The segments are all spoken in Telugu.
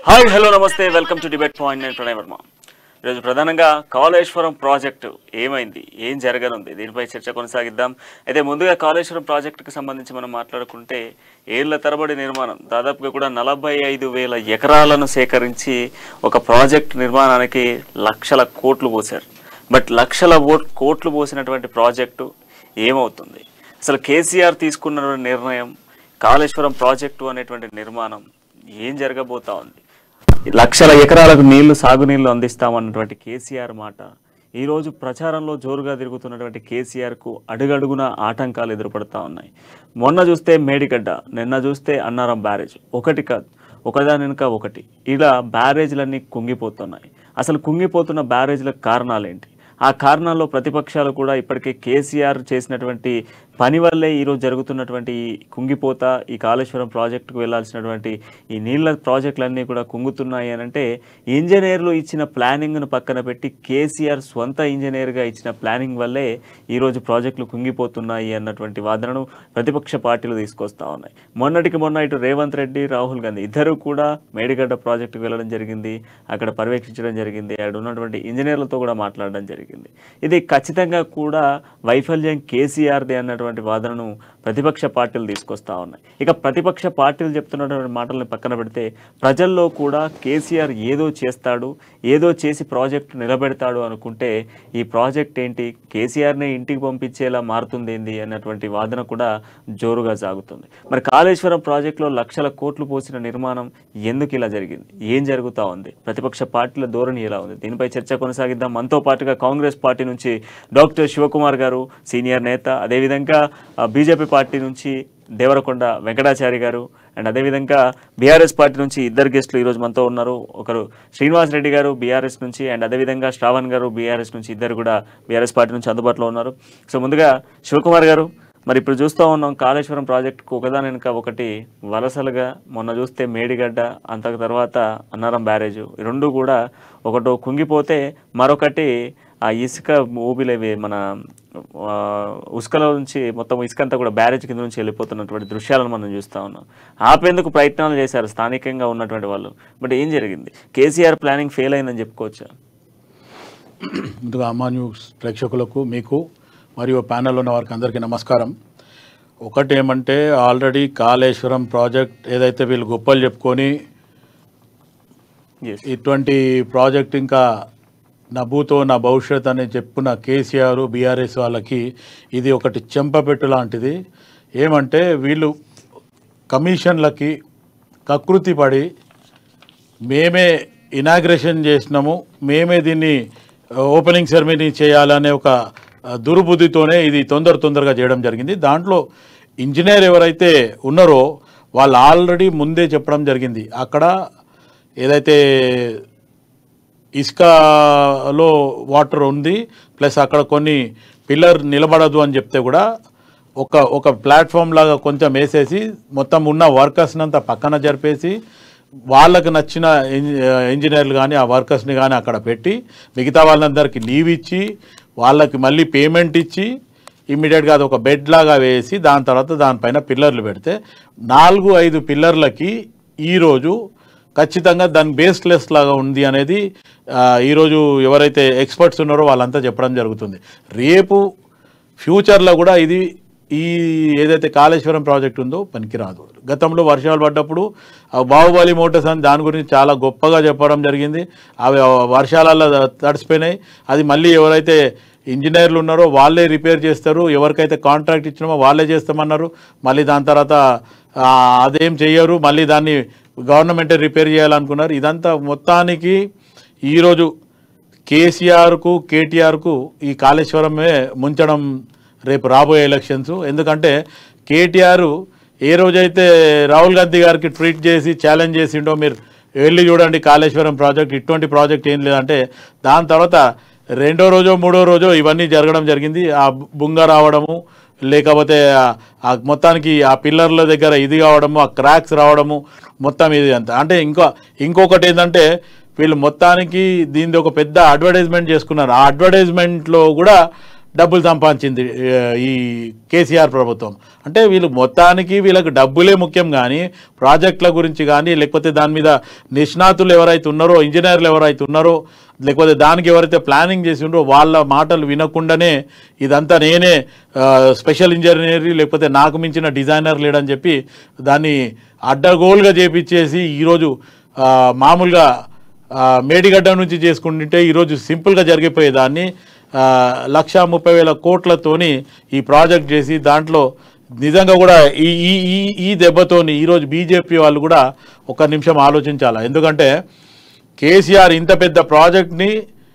హాయ్ హలో నమస్తే వెల్కమ్ టు డిబేట్ పాయింట్ నేను ప్రణయ్ వర్మ ఈరోజు ప్రధానంగా కాళేశ్వరం ప్రాజెక్టు ఏమైంది ఏం జరగనుంది దీనిపై చర్చ కొనసాగిద్దాం అయితే ముందుగా కాళేశ్వరం ప్రాజెక్టుకు సంబంధించి మనం మాట్లాడుకుంటే ఏళ్ల తరబడి నిర్మాణం దాదాపుగా కూడా నలభై ఐదు వేల ఎకరాలను సేకరించి ఒక ప్రాజెక్ట్ నిర్మాణానికి లక్షల కోట్లు పోశారు బట్ లక్షల ఓట్ కోట్లు పోసినటువంటి ప్రాజెక్టు ఏమవుతుంది అసలు కేసీఆర్ తీసుకున్న నిర్ణయం కాళేశ్వరం ప్రాజెక్టు అనేటువంటి నిర్మాణం ఏం జరగబోతా ఉంది లక్షల ఎకరాలకు నీళ్లు సాగునీళ్లు అందిస్తామన్నటువంటి కేసీఆర్ మాట ఈరోజు ప్రచారంలో జోరుగా తిరుగుతున్నటువంటి కేసీఆర్కు అడుగడుగున ఆటంకాలు ఎదురుపడతా ఉన్నాయి మొన్న చూస్తే మేడిగడ్డ నిన్న చూస్తే అన్నారం బ్యారేజ్ ఒకటి కాదు ఒకదాని వెనుక ఒకటి ఇలా బ్యారేజ్లన్నీ కుంగిపోతున్నాయి అసలు కుంగిపోతున్న బ్యారేజ్లకు కారణాలేంటి ఆ కారణాల్లో ప్రతిపక్షాలు కూడా ఇప్పటికే కేసీఆర్ చేసినటువంటి పని వల్లే ఈరోజు జరుగుతున్నటువంటి ఈ కుంగిపోత ఈ కాళేశ్వరం ప్రాజెక్టుకు వెళ్ళాల్సినటువంటి ఈ నీళ్ళ ప్రాజెక్టులన్నీ కూడా కుంగుతున్నాయి అని అంటే ఇంజనీర్లు ఇచ్చిన ప్లానింగ్ను పక్కన పెట్టి కేసీఆర్ స్వంత ఇంజనీర్గా ఇచ్చిన ప్లానింగ్ వల్లే ఈరోజు ప్రాజెక్టులు కుంగిపోతున్నాయి అన్నటువంటి వాదనను ప్రతిపక్ష పార్టీలు తీసుకొస్తా ఉన్నాయి మొన్నటికి మొన్న ఇటు రేవంత్ రెడ్డి రాహుల్ గాంధీ ఇద్దరు కూడా మేడిగడ్డ ప్రాజెక్టుకు వెళ్ళడం జరిగింది అక్కడ పర్యవేక్షించడం జరిగింది అక్కడ ఉన్నటువంటి ఇంజనీర్లతో కూడా మాట్లాడడం జరిగింది ఇది ఖచ్చితంగా కూడా వైఫల్యం కేసీఆర్దే అన్నటువంటి వాదనను ప్రతిపక్ష పార్టీలు తీసుకొస్తా ఉన్నాయి ఇక ప్రతిపక్ష పార్టీలు చెప్తున్నటువంటి మాటలను పక్కన పెడితే ప్రజల్లో కూడా కేసీఆర్ ఏదో చేస్తాడు ఏదో చేసి ప్రాజెక్టు నిలబెడతాడు అనుకుంటే ఈ ప్రాజెక్ట్ ఏంటి కేసీఆర్నే ఇంటికి పంపించేలా మారుతుంది ఏంది అన్నటువంటి వాదన కూడా జోరుగా సాగుతుంది మరి కాళేశ్వరం ప్రాజెక్టులో లక్షల కోట్లు పోసిన నిర్మాణం ఎందుకు ఇలా జరిగింది ఏం జరుగుతూ ఉంది ప్రతిపక్ష పార్టీల ధోరణి ఎలా ఉంది దీనిపై చర్చ కొనసాగిద్దాం మనతో పాటుగా కాంగ్రెస్ పార్టీ నుంచి డాక్టర్ శివకుమార్ గారు సీనియర్ నేత అదేవిధంగా ఆ, బీజేపీ పార్టీ నుంచి దేవరకొండ వెంకటాచారి గారు అండ్ అదేవిధంగా బీఆర్ఎస్ పార్టీ నుంచి ఇద్దరు గెస్టులు ఈరోజు మనతో ఉన్నారు ఒకరు శ్రీనివాస్ రెడ్డి గారు బీఆర్ఎస్ నుంచి అండ్ అదేవిధంగా శ్రావణ్ గారు బీఆర్ఎస్ నుంచి ఇద్దరు కూడా బీఆర్ఎస్ పార్టీ నుంచి అందుబాటులో ఉన్నారు సో ముందుగా శివకుమార్ గారు మరి ఇప్పుడు చూస్తూ ఉన్నాం కాళేశ్వరం ప్రాజెక్టుకు ఒకదాని వెనుక ఒకటి వలసలుగా మొన్న చూస్తే మేడిగడ్డ అంత తర్వాత అన్నారం బ్యారేజ్ ఈ రెండు కూడా ఒకటో కుంగిపోతే మరొకటి ఆ ఇసుక ఊబిలేవి మన ఆ, ఉసుకలో నుంచి మొత్తం ఇసుక అంతా కూడా బ్యారేజ్ కింద నుంచి వెళ్ళిపోతున్నటువంటి దృశ్యాలను మనం చూస్తూ ఉన్నాం ఆపేందుకు ప్రయత్నాలు చేశారు స్థానికంగా ఉన్నటువంటి వాళ్ళు బట్ ఏం జరిగింది కేసీఆర్ ప్లానింగ్ ఫెయిల్ అయిందని చెప్పుకోవచ్చా ముందుగా అమ్మా న్యూస్ ప్రేక్షకులకు మీకు మరియు ప్యానెల్లో ఉన్న వారికి అందరికీ నమస్కారం ఒకటి ఏమంటే ఆల్రెడీ కాళేశ్వరం ప్రాజెక్ట్ ఏదైతే వీళ్ళు గొప్పలు చెప్పుకొని ఎస్ ఇటువంటి ప్రాజెక్ట్ ఇంకా నా భూతో నా భవిష్యత్ అని చెప్పుకున్న కేసీఆర్ బీఆర్ఎస్ వాళ్ళకి ఇది ఒకటి చెంపపెట్టు లాంటిది ఏమంటే వీళ్ళు కమిషన్లకి కకృతి పడి మేమే ఇనాగ్రేషన్ చేసినాము మేమే దీన్ని ఓపెనింగ్ సెరమనీ చేయాలనే ఒక ఆ, దుర్బుద్ధితోనే ఇది తొందర తొందరగా చేయడం జరిగింది దాంట్లో ఇంజనీర్ ఎవరైతే ఉన్నారో వాళ్ళు ఆల్రెడీ ముందే చెప్పడం జరిగింది అక్కడ ఏదైతే ఇసుకలో వాటర్ ఉంది ప్లస్ అక్కడ కొన్ని పిల్లర్ నిలబడదు అని చెప్తే కూడా ఒక ఒక ప్లాట్ఫామ్ లాగా కొంచెం వేసేసి మొత్తం ఉన్న వర్కర్స్ని అంతా పక్కన జరిపేసి వాళ్ళకు నచ్చిన ఇంజ- ఇంజనీర్లు కానీ ఆ వర్కర్స్ని కానీ అక్కడ పెట్టి మిగతా వాళ్ళందరికీ లీవ్ ఇచ్చి వాళ్ళకి మళ్ళీ పేమెంట్ ఇచ్చి ఇమ్మీడియట్గా అది ఒక బెడ్ లాగా వేసి దాని తర్వాత దానిపైన పిల్లర్లు పెడితే నాలుగు ఐదు పిల్లర్లకి ఈరోజు ఖచ్చితంగా దాని బేస్లెస్ లాగా ఉంది అనేది ఆ, ఈరోజు ఎవరైతే ఎక్స్పర్ట్స్ ఉన్నారో వాళ్ళంతా చెప్పడం జరుగుతుంది రేపు ఫ్యూచర్లో కూడా ఇది ఈ ఏదైతే కాళేశ్వరం ప్రాజెక్ట్ ఉందో పనికిరాదు గతంలో వర్షాలు పడ్డప్పుడు ఆ బాహుబలి మోటార్స్ అని దాని గురించి చాలా గొప్పగా చెప్పడం జరిగింది అవి ఆ వర్షాలలో తడిసిపోయినాయి అది మళ్ళీ ఎవరైతే ఇంజనీర్లు ఉన్నారో వాళ్ళే రిపేర్ చేస్తారు ఎవరికైతే కాంట్రాక్ట్ ఇచ్చినామో వాళ్ళే చేస్తామన్నారు మళ్ళీ దాని తర్వాత ఆ, అదేం చెయ్యరు మళ్ళీ దాన్ని గవర్నమెంటే రిపేర్ చేయాలనుకున్నారు ఇదంతా మొత్తానికి ఈరోజు కేసీఆర్కు కేటీఆర్కు ఈ కాళేశ్వరమే ముంచడం రేపు రాబోయే ఎలక్షన్స్ ఎందుకంటే కేటీఆర్ ఏ రోజైతే రాహుల్ గాంధీ గారికి ట్వీట్ చేసి ఛాలెంజ్ చేసిండో మీరు వెళ్ళి చూడండి కాళేశ్వరం ప్రాజెక్ట్ ఇటువంటి ప్రాజెక్ట్ ఏం లేదంటే దాని తర్వాత రెండో రోజో మూడో రోజో ఇవన్నీ జరగడం జరిగింది ఆ బుంగ రావడము లేకపోతే ఆ- ఆ మొత్తానికి ఆ పిల్లర్ల దగ్గర ఇది కావడము ఆ క్రాక్స్ రావడము మొత్తం ఇది అంత అంటే ఇంకో ఇంకొకటి ఏంటంటే వీళ్ళు మొత్తానికి దీనిది ఒక పెద్ద అడ్వర్టైజ్మెంట్ చేసుకున్నారు ఆ అడ్వర్టైజ్మెంట్లో కూడా డబ్బులు సంపాదించింది ఆ, ఈ కేసీఆర్ ప్రభుత్వం అంటే వీళ్ళు మొత్తానికి వీళ్ళకి డబ్బులే ముఖ్యం కానీ ప్రాజెక్టుల గురించి కానీ లేకపోతే దాని మీద నిష్ణాతులు ఎవరైతే ఉన్నారో ఇంజనీర్లు ఎవరైతే ఉన్నారో లేకపోతే దానికి ఎవరైతే ప్లానింగ్ చేసి ఉన్నారో వాళ్ళ మాటలు వినకుండానే ఇదంతా నేనే ఆ, స్పెషల్ ఇంజనీర్ లేకపోతే నాకు మించిన డిజైనర్ లేడని చెప్పి దాన్ని అడ్డగోలుగా చేపించేసి ఈరోజు ఆ, మామూలుగా ఆ, మేడిగడ్డ నుంచి చేసుకుంటుంటే ఈరోజు సింపుల్గా జరిగిపోయేదాన్ని ఆ, లక్ష ముప్పై వేల కోట్లతోని ఈ ప్రాజెక్ట్ చేసి దాంట్లో నిజంగా కూడా ఈ ఈ ఈ ఈ దెబ్బతోని ఈరోజు బీజేపీ వాళ్ళు కూడా ఒక నిమిషం ఆలోచించాలి ఎందుకంటే కేసీఆర్ ఇంత పెద్ద ప్రాజెక్ట్ని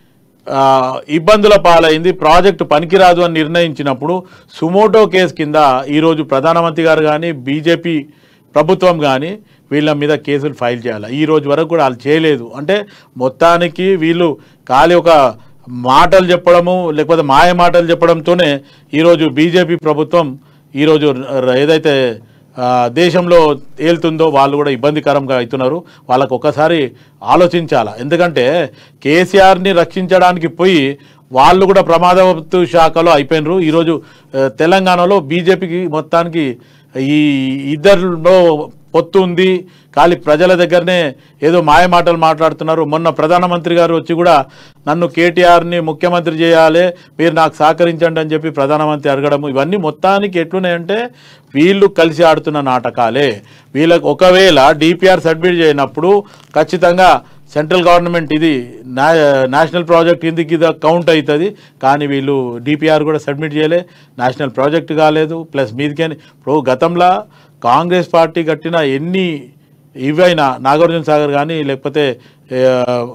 ఆ, ఇబ్బందుల పాలైంది ప్రాజెక్టు పనికిరాదు అని నిర్ణయించినప్పుడు సుమోటో కేసు కింద ఈరోజు ప్రధానమంత్రి గారు కానీ బీజేపీ ప్రభుత్వం కానీ వీళ్ళ మీద కేసులు ఫైల్ చేయాలి ఈ రోజు వరకు కూడా వాళ్ళు చేయలేదు అంటే మొత్తానికి వీళ్ళు ఖాళీ ఒక మాటలు చెప్పడము లేకపోతే మాయ మాటలు చెప్పడంతోనే ఈరోజు బీజేపీ ప్రభుత్వం ఈరోజు ర- ఏదైతే ఆ, దేశంలో ఏలుతుందో వాళ్ళు కూడా ఇబ్బందికరంగా అవుతున్నారు వాళ్ళకు ఒక్కసారి ఆలోచించాల ఎందుకంటే కేసీఆర్ని రక్షించడానికి పోయి వాళ్ళు కూడా ప్రమాదవత్తు శాఖలో అయిపోయినరు ఈరోజు ఆ, తెలంగాణలో బీజేపీకి మొత్తానికి ఈ ఇద్దరిలో పొత్తు ఉంది ఖాళీ ప్రజల దగ్గరనే ఏదో మాయ మాటలు మాట్లాడుతున్నారు మొన్న ప్రధానమంత్రి గారు వచ్చి కూడా నన్ను కేటీఆర్ని ముఖ్యమంత్రి చేయాలి మీరు నాకు సహకరించండి అని చెప్పి ప్రధానమంత్రి అడగడం ఇవన్నీ మొత్తానికి ఎట్లున్నాయంటే వీళ్ళు కలిసి ఆడుతున్న నాటకాలే వీళ్ళకి ఒకవేళ డిపిఆర్ సబ్మిట్ చేయనప్పుడు ఖచ్చితంగా సెంట్రల్ గవర్నమెంట్ ఇది నా నేషనల్ ప్రాజెక్ట్ కిందకి ఇది కౌంట్ అవుతుంది కానీ వీళ్ళు డిపిఆర్ కూడా సబ్మిట్ చేయలే నేషనల్ ప్రాజెక్ట్ కాలేదు ప్లస్ మీదికే ఇప్పుడు గతంలో కాంగ్రెస్ పార్టీ కట్టిన ఎన్ని ఇవైనా నాగార్జున సాగర్ కానీ లేకపోతే ఆ,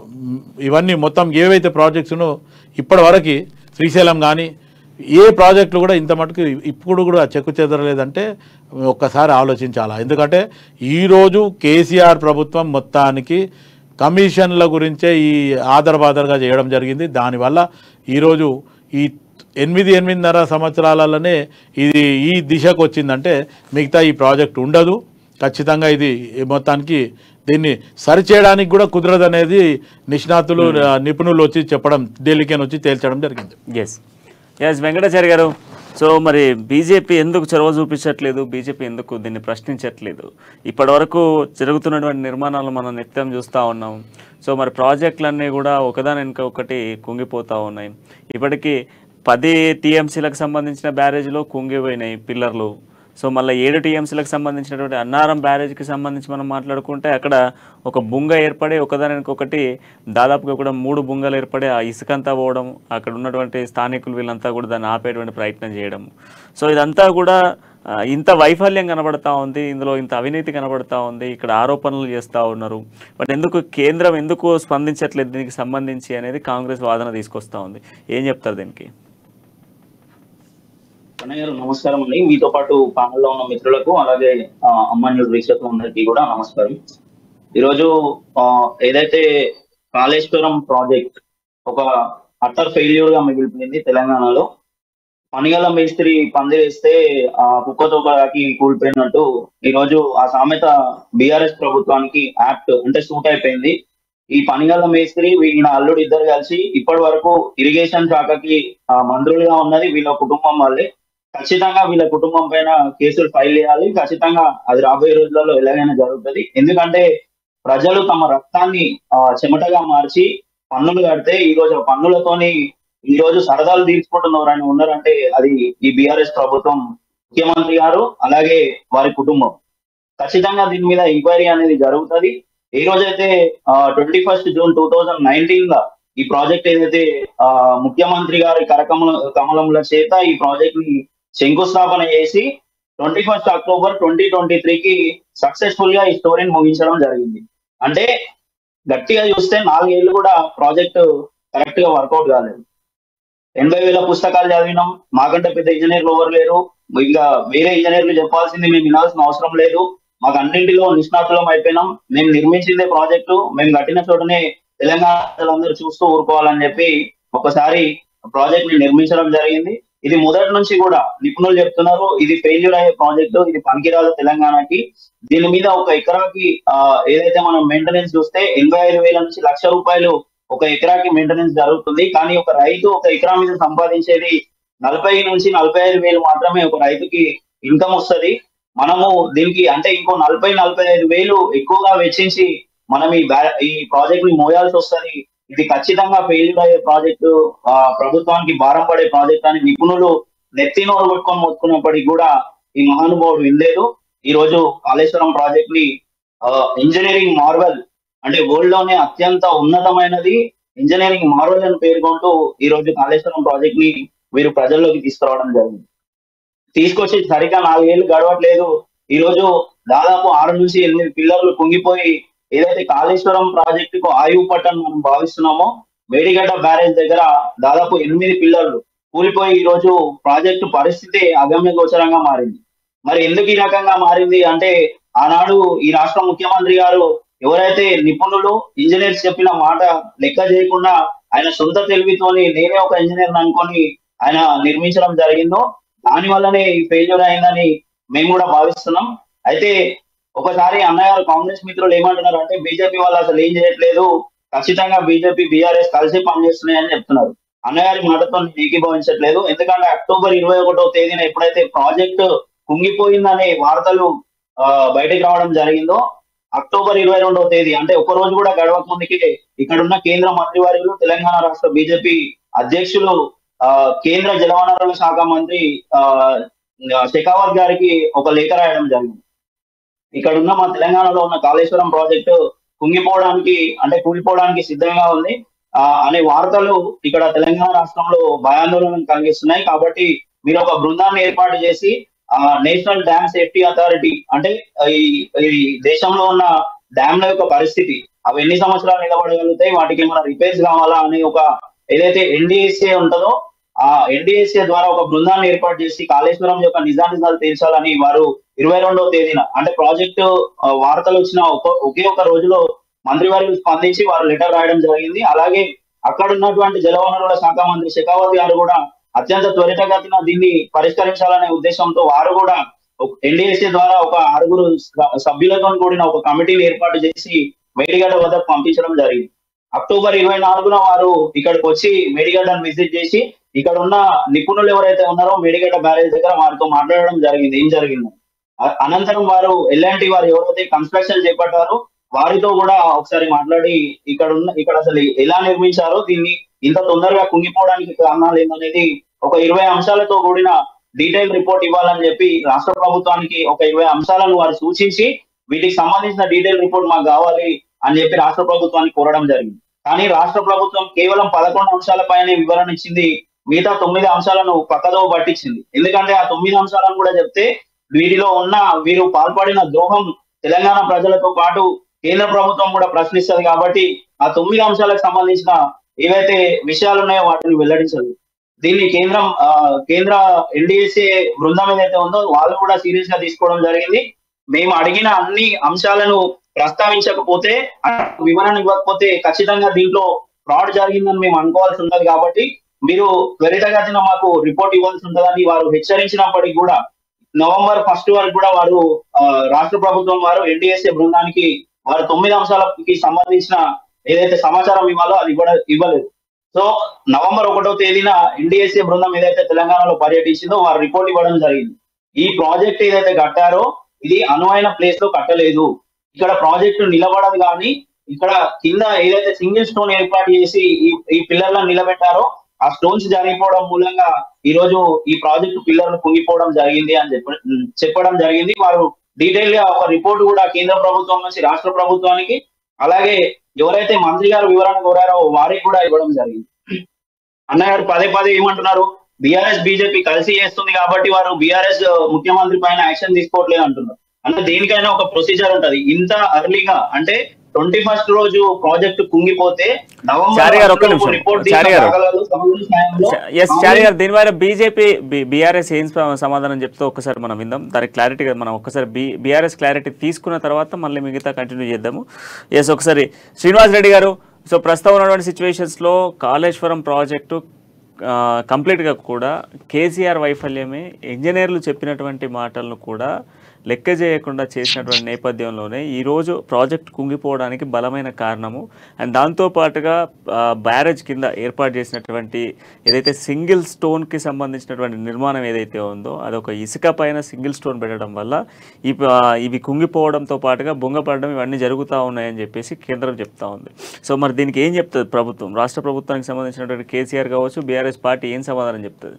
ఇవన్నీ మొత్తం ఏవైతే ప్రాజెక్ట్స్ ఉన్నో ఇప్పటి వరకు శ్రీశైలం కానీ ఏ ప్రాజెక్టులు కూడా ఇంత మటుకు ఇప్పుడు కూడా చెక్కు చెదరలేదంటే ఒక్కసారి ఆలోచించాలా ఎందుకంటే ఈరోజు కేసీఆర్ ప్రభుత్వం మొత్తానికి కమిషన్ల గురించే ఈ ఆధార్ బాధర్గా చేయడం జరిగింది దానివల్ల ఈరోజు ఈ ఎనిమిది ఎనిమిదిన్నర సంవత్సరాలలోనే ఇది ఈ దిశకు వచ్చిందంటే మిగతా ఈ ప్రాజెక్ట్ ఉండదు ఖచ్చితంగా ఇది మొత్తానికి దీన్ని సరిచేయడానికి కూడా కుదరదు అనేది నిష్ణాతులు నిపుణులు వచ్చి చెప్పడం ఢిల్లీకి వచ్చి తేల్చడం జరిగింది ఎస్ ఎస్ వెంకటాచారి గారు సో మరి బీజేపీ ఎందుకు చొరవ చూపించట్లేదు బీజేపీ ఎందుకు దీన్ని ప్రశ్నించట్లేదు ఇప్పటివరకు జరుగుతున్నటువంటి నిర్మాణాలు మనం నిత్యం చూస్తూ ఉన్నాం సో మరి ప్రాజెక్టులన్నీ కూడా ఒకదాని వెనుక ఒకటి కుంగిపోతూ ఉన్నాయి ఇప్పటికీ పది టీఎంసీలకు సంబంధించిన బ్యారేజ్లో కుంగిపోయినాయి పిల్లర్లు సో మళ్ళీ ఏడు టీఎంసీలకు సంబంధించినటువంటి అన్నారం బ్యారేజ్కి సంబంధించి మనం మాట్లాడుకుంటే అక్కడ ఒక బుంగ ఏర్పడి ఒకదానికి ఒకటి దాదాపుగా కూడా మూడు బుంగలు ఏర్పడి ఆ ఇసుకంతా పోవడం అక్కడ ఉన్నటువంటి స్థానికులు వీళ్ళంతా కూడా దాన్ని ఆపేటువంటి ప్రయత్నం చేయడం సో ఇదంతా కూడా ఆ, ఇంత వైఫల్యం కనబడతా ఉంది ఇందులో ఇంత అవినీతి కనబడతా ఉంది ఇక్కడ ఆరోపణలు చేస్తూ ఉన్నారు బట్ ఎందుకు కేంద్రం ఎందుకు స్పందించట్లేదు దీనికి సంబంధించి అనేది కాంగ్రెస్ వాదన తీసుకొస్తా ఉంది ఏం చెప్తారు దీనికి అన్నయ్య గారు నమస్కారం అండి మీతో పాటు ప్యానల్లో ఉన్న మిత్రులకు అలాగే ఆ, అమ్మాన్యుడు వీక్షకులందరికీ కూడా నమస్కారం ఈరోజు ఆ, ఏదైతే కాళేశ్వరం ప్రాజెక్ట్ ఒక అట్టర్ ఫెయిల్యూర్ గా మిగిలిపోయింది తెలంగాణలో పనిగల మేస్త్రి పందిరేస్తే ఆ కుక్కతో బాకి కూలిపోయినట్టు ఈరోజు ఆ సామెత బీఆర్ఎస్ ప్రభుత్వానికి యాప్ట్ అంటే సూట్ అయిపోయింది ఈ పనిగల మేస్త్రి ఈయన అల్లుడు ఇద్దరు కలిసి ఇప్పటి వరకు ఇరిగేషన్ శాఖకి ఆ, మంత్రులుగా ఉన్నది వీళ్ళ కుటుంబం వాళ్ళే ఖచ్చితంగా వీళ్ళ కుటుంబం పైన కేసులు ఫైల్ చేయాలి ఖచ్చితంగా అది రాబోయే రోజులలో ఎలాగైనా జరుగుతుంది ఎందుకంటే ప్రజలు తమ రక్తాన్ని ఆ, చెమటగా మార్చి పన్నులు కడితే ఈ రోజు ఆ పన్నులతోని ఈ రోజు సరదాలు తీర్చుకుంటున్న ఎవరైనా ఉన్నారంటే అది ఈ బీఆర్ఎస్ ప్రభుత్వం ముఖ్యమంత్రి గారు అలాగే వారి కుటుంబం ఖచ్చితంగా దీని మీద ఎంక్వైరీ అనేది జరుగుతుంది ఈ రోజైతే twenty first June two thousand nineteen గా ఈ ప్రాజెక్ట్ ఏదైతే ఆ, ముఖ్యమంత్రి గారి కరకమల కమలముల చేత ఈ ప్రాజెక్ట్ ని శంకుస్థాపన చేసి twenty first October twenty twenty త్రీకి సక్సెస్ఫుల్ గా ఈ స్టోరీని ముగించడం జరిగింది అంటే గట్టిగా చూస్తే నాలుగేళ్లు కూడా ప్రాజెక్ట్ కరెక్ట్ గా వర్కౌట్ కాలేదు ఎనభై వేల పుస్తకాలు చదివినాం మాకంటే పెద్ద ఇంజనీర్లు ఎవరు లేరు ఇంకా వేరే ఇంజనీర్లు చెప్పాల్సింది మేము వినాల్సిన అవసరం లేదు మాకు అన్నింటిలో నిష్ణాతులం అయిపోయినాం మేము నిర్మించిందే ప్రాజెక్టు మేము కట్టిన చోటనే తెలంగాణ ప్రజలందరూ చూస్తూ ఊరుకోవాలని చెప్పి ఒకసారి ప్రాజెక్ట్ ని నిర్మించడం జరిగింది ఇది మొదటి నుంచి కూడా నిపుణులు చెప్తున్నారు ఇది ఫెయిల్యూర్ అయ్యే ప్రాజెక్టు ఇది పనికిరాదు తెలంగాణకి దీని మీద ఒక ఎకరాకి ఆ, ఏదైతే మనం మెయింటెనెన్స్ చూస్తే ఎనభై ఐదు వేల నుంచి లక్ష రూపాయలు ఒక ఎకరాకి మెయింటెనెన్స్ జరుగుతుంది కానీ ఒక రైతు ఒక ఎకరా మీద సంపాదించేది నలభై నుంచి నలభై ఐదు వేలు మాత్రమే ఒక రైతుకి ఇన్కమ్ వస్తది మనము దీనికి అంటే ఇంకో నలభై నలభై ఐదు వేలు ఎక్కువగా వెచ్చించి మనం ఈ బ్యా- ఈ ప్రాజెక్ట్ ని మోయాల్సి వస్తది ఇది ఖచ్చితంగా ఫెయిల్యూర్ అయ్యే ప్రాజెక్టు ఆ, ప్రభుత్వానికి భారం పడే ప్రాజెక్ట్ అని నిపుణులు నెత్తి నోరు కొట్టుకొని మొత్తుకున్నప్పటికీ కూడా ఈ మహానుభావుడు వినలేదు ఈ రోజు కాళేశ్వరం ప్రాజెక్ట్ ని ఇంజనీరింగ్ మార్వెల్ అంటే వరల్డ్ లోనే అత్యంత ఉన్నతమైనది ఇంజనీరింగ్ మార్వెల్ అని పేర్కొంటూ ఈ రోజు కాళేశ్వరం ప్రాజెక్ట్ ని వీరు ప్రజల్లోకి తీసుకురావడం జరిగింది తీసుకొచ్చి సరిగ్గా నాలుగేళ్లు గడవట్లేదు ఈ రోజు దాదాపు ఆరు నుంచి ఎనిమిది పిల్లర్లు కుంగిపోయి ఏదైతే కాళేశ్వరం ప్రాజెక్టుకు ఆయువు పట్టని మనం భావిస్తున్నామో మేడిగడ్డ బ్యారేజ్ దగ్గర దాదాపు ఎనిమిది పిల్లర్లు కూలిపోయి ఈ రోజు ప్రాజెక్టు పరిస్థితి అగమ్య గోచరంగా మారింది మరి ఎందుకు ఈ రకంగా మారింది అంటే ఆనాడు ఈ రాష్ట్ర ముఖ్యమంత్రి గారు ఎవరైతే నిపుణులు ఇంజనీర్స్ చెప్పిన మాట లెక్క చేయకుండా ఆయన సొంత తెలివితోని నేనే ఒక ఇంజనీర్ అనుకొని ఆయన నిర్మించడం జరిగిందో దాని వల్లనే ఈ ఫెయిల్యూర్ అయిందని మేము కూడా భావిస్తున్నాం అయితే ఒకసారి అన్నగారు కాంగ్రెస్ మిత్రులు ఏమంటున్నారు అంటే బీజేపీ వాళ్ళు అసలు ఏం చేయట్లేదు ఖచ్చితంగా బీజేపీ బీఆర్ఎస్ కలిసి పనిచేస్తున్నాయని చెప్తున్నారు అన్నగారి మాటతో నేను ఏకీభవించట్లేదు ఎందుకంటే అక్టోబర్ ఇరవై ఒకటో తేదీన ఎప్పుడైతే ప్రాజెక్టు కుంగిపోయిందనే వార్తలు ఆ, బయటకు రావడం జరిగిందో అక్టోబర్ ఇరవై రెండవ తేదీ అంటే ఒక రోజు కూడా గడవక ముందుకే ఇక్కడ ఉన్న కేంద్ర మంత్రివర్యులు తెలంగాణ రాష్ట్ర బీజేపీ అధ్యక్షులు ఆ, కేంద్ర జలవనరుల శాఖ మంత్రి ఆ, షెకావత్ గారికి ఒక లేఖ రాయడం జరిగింది ఇక్కడ ఉన్న మా తెలంగాణలో ఉన్న కాళేశ్వరం ప్రాజెక్టు కుంగిపోవడానికి అంటే కూలిపోవడానికి సిద్ధంగా ఉంది ఆ, అనే వార్తలు ఇక్కడ తెలంగాణ రాష్ట్రంలో భయాందోళన కలిగిస్తున్నాయి కాబట్టి మీరు ఒక బృందాన్ని ఏర్పాటు చేసి ఆ, నేషనల్ డ్యామ్ సేఫ్టీ అథారిటీ అంటే ఈ ఈ దేశంలో ఉన్న డ్యామ్ల యొక్క పరిస్థితి అవి ఎన్ని సంవత్సరాలు నిలబడగలుగుతాయి వాటికి ఏమైనా రిపేర్స్ కావాలా అని ఒక ఏదైతే ఎన్డీఎస్ఏ ఉంటుందో ఆ ఎన్డీఎస్ఏ ద్వారా ఒక బృందాన్ని ఏర్పాటు చేసి కాళేశ్వరం యొక్క నిజానిజాలు తీర్చాలని వారు ఇరవై రెండవ తేదీన అంటే ప్రాజెక్టు ఆ, వార్తలు వచ్చిన ఒక- ఒకే ఒక రోజులో మంత్రివర్యులు స్పందించి వారు లెటర్ రాయడం జరిగింది అలాగే అక్కడ ఉన్నటువంటి జలవనరుల శాఖ మంత్రి షెకావత్ గారు కూడా అత్యంత త్వరితగతిన దీన్ని పరిష్కరించాలనే ఉద్దేశంతో వారు కూడా ఎన్డీఎస్ఏ ద్వారా ఒక ఆరుగురు స- సభ్యులతో కూడిన ఒక కమిటీని ఏర్పాటు చేసి మేడిగడ్డ వద్దకు పంపించడం జరిగింది అక్టోబర్ ఇరవై నాలుగున వారు ఇక్కడికి వచ్చి మేడిగడ్డను విజిట్ చేసి ఇక్కడ ఉన్న నిపుణులు ఎవరైతే ఉన్నారో మేడిగడ్డ బ్యారేజ్ దగ్గర వారితో మాట్లాడడం జరిగింది ఏం జరిగింది అ- అనంతరం వారు ఎల్ఎన్టీ వారు ఎవరైతే కన్స్ట్రక్షన్ చేపట్టారో వారితో కూడా ఒకసారి మాట్లాడి ఇక్కడ ఉన్న ఇక్కడ అసలు ఎలా నిర్మించారో దీన్ని ఇంత తొందరగా కుంగిపోవడానికి కారణాలు ఏందనేది ఒక ఇరవై అంశాలతో కూడిన డీటెయిల్ రిపోర్ట్ ఇవ్వాలని చెప్పి రాష్ట్ర ప్రభుత్వానికి ఒక ఇరవై అంశాలను వారు సూచించి వీటికి సంబంధించిన డీటెయిల్ రిపోర్ట్ మాకు కావాలి అని చెప్పి రాష్ట్ర ప్రభుత్వానికి కోరడం జరిగింది కానీ రాష్ట్ర ప్రభుత్వం కేవలం పదకొండు అంశాలపైనే వివరణ ఇచ్చింది మిగతా తొమ్మిది అంశాలను పక్కదో పట్టించింది ఎందుకంటే ఆ తొమ్మిది అంశాలను కూడా చెప్తే వీటిలో ఉన్న వీరు పాల్పడిన ద్రోహం తెలంగాణ ప్రజలతో పాటు కేంద్ర ప్రభుత్వం కూడా ప్రశ్నిస్తుంది కాబట్టి ఆ తొమ్మిది అంశాలకు సంబంధించిన ఏవైతే విషయాలు ఉన్నాయో వాటిని వెల్లడించదు దీన్ని కేంద్రం ఆ, కేంద్ర ఎన్డీఎస్ఏ బృందం ఏదైతే ఉందో వాళ్ళు కూడా సీరియస్ గా తీసుకోవడం జరిగింది మేము అడిగిన అన్ని అంశాలను ప్రస్తావించకపోతే ఆ వివరణ ఇవ్వకపోతే ఖచ్చితంగా దీంట్లో ఫ్రాడ్ జరిగిందని మేము అనుకోవాల్సి ఉన్నది కాబట్టి మీరు త్వరితగతిన మాకు రిపోర్ట్ ఇవ్వాల్సి ఉంటుందని వారు హెచ్చరించినప్పటికీ కూడా నవంబర్ ఫస్ట్ వరకు కూడా వారు ఆ, రాష్ట్ర ప్రభుత్వం వారు ఎన్డీఎస్ఏ బృందానికి వారు తొమ్మిది అంశాలకి సంబంధించిన ఏదైతే సమాచారం ఇవ్వాలో అది ఇవ్వడ ఇవ్వలేదు సో నవంబర్ ఒకటో తేదీన ఎన్డీఎస్ఏ బృందం ఏదైతే తెలంగాణలో పర్యటించిందో వారు రిపోర్ట్ ఇవ్వడం జరిగింది ఈ ప్రాజెక్ట్ ఏదైతే కట్టారో ఇది అనువైన ప్లేస్ లో కట్టలేదు ఇక్కడ ప్రాజెక్టు నిలబడదు కానీ ఇక్కడ కింద ఏదైతే సింగిల్ స్టోన్ ఏర్పాటు చేసి ఈ ఈ పిల్లర్లను నిలబెట్టారో ఆ స్టోన్స్ జరిగిపోవడం మూలంగా ఈ రోజు ఈ ప్రాజెక్టు పిల్లర్లు కుంగిపోవడం జరిగింది అని చెప్ప చెప్పడం జరిగింది వారు డీటెయిల్ గా ఒక రిపోర్ట్ కూడా కేంద్ర ప్రభుత్వం నుంచి రాష్ట్ర ప్రభుత్వానికి అలాగే ఎవరైతే మంత్రి గారు వివరణ కోరారో వారికి కూడా ఇవ్వడం జరిగింది అన్నగారు పదే పదే ఏమంటున్నారు బీఆర్ఎస్ బీజేపీ కలిసి చేస్తుంది కాబట్టి వారు బీఆర్ఎస్ ముఖ్యమంత్రి పైన యాక్షన్ తీసుకోవట్లేదు అంటున్నారు అంటే దేనికైనా ఒక ప్రొసీజర్ ఉంటది ఇంత అర్లీగా అంటే ట్వంటీ ఫస్ట్ రోజు ప్రాజెక్ట్ కుంగిపోతే చారి గారు, ఒక్క నవంబర్ నిమిషం. రిపోర్ట్ చారి గారు. ఎస్ చారి తీసిన గారు దీని మీద బీజేపీ బీఆర్ఎస్ ఏం సమ- సమాధానం చెప్తే ఒక్కసారి మనం విందాం దానికి క్లారిటీగా మనం ఒక్కసారి బీ బీఆర్ఎస్ క్లారిటీ తీసుకున్న తర్వాత మళ్ళీ మిగతా కంటిన్యూ చేద్దాము ఎస్ ఒకసారి శ్రీనివాస్ రెడ్డి గారు సో ప్రస్తుతం ఉన్నటువంటి సిచ్యువేషన్స్లో కాళేశ్వరం ప్రాజెక్టు ఆ, కంప్లీట్గా కూడా కేసీఆర్ వైఫల్యమే ఇంజనీర్లు చెప్పినటువంటి మాటలను కూడా లెక్క చేయకుండా చేసినటువంటి నేపథ్యంలోనే ఈరోజు ప్రాజెక్ట్ కుంగిపోవడానికి బలమైన కారణము అండ్ దాంతోపాటుగా బ్యారేజ్ కింద ఏర్పాటు చేసినటువంటి ఏదైతే సింగిల్ స్టోన్కి సంబంధించినటువంటి నిర్మాణం ఏదైతే ఉందో అదొక ఇసుక పైన సింగిల్ స్టోన్ పెట్టడం వల్ల ఈ ప- ఇవి కుంగిపోవడంతో పాటుగా బొంగపడడం ఇవన్నీ జరుగుతూ ఉన్నాయని చెప్పేసి కేంద్రం చెప్తా ఉంది సో మరి దీనికి ఏం చెప్తుంది ప్రభుత్వం రాష్ట్ర ప్రభుత్వానికి సంబంధించినటువంటి కేసీఆర్ కావచ్చు బీఆర్ఎస్ పార్టీ ఏం సమాధానం చెప్తుంది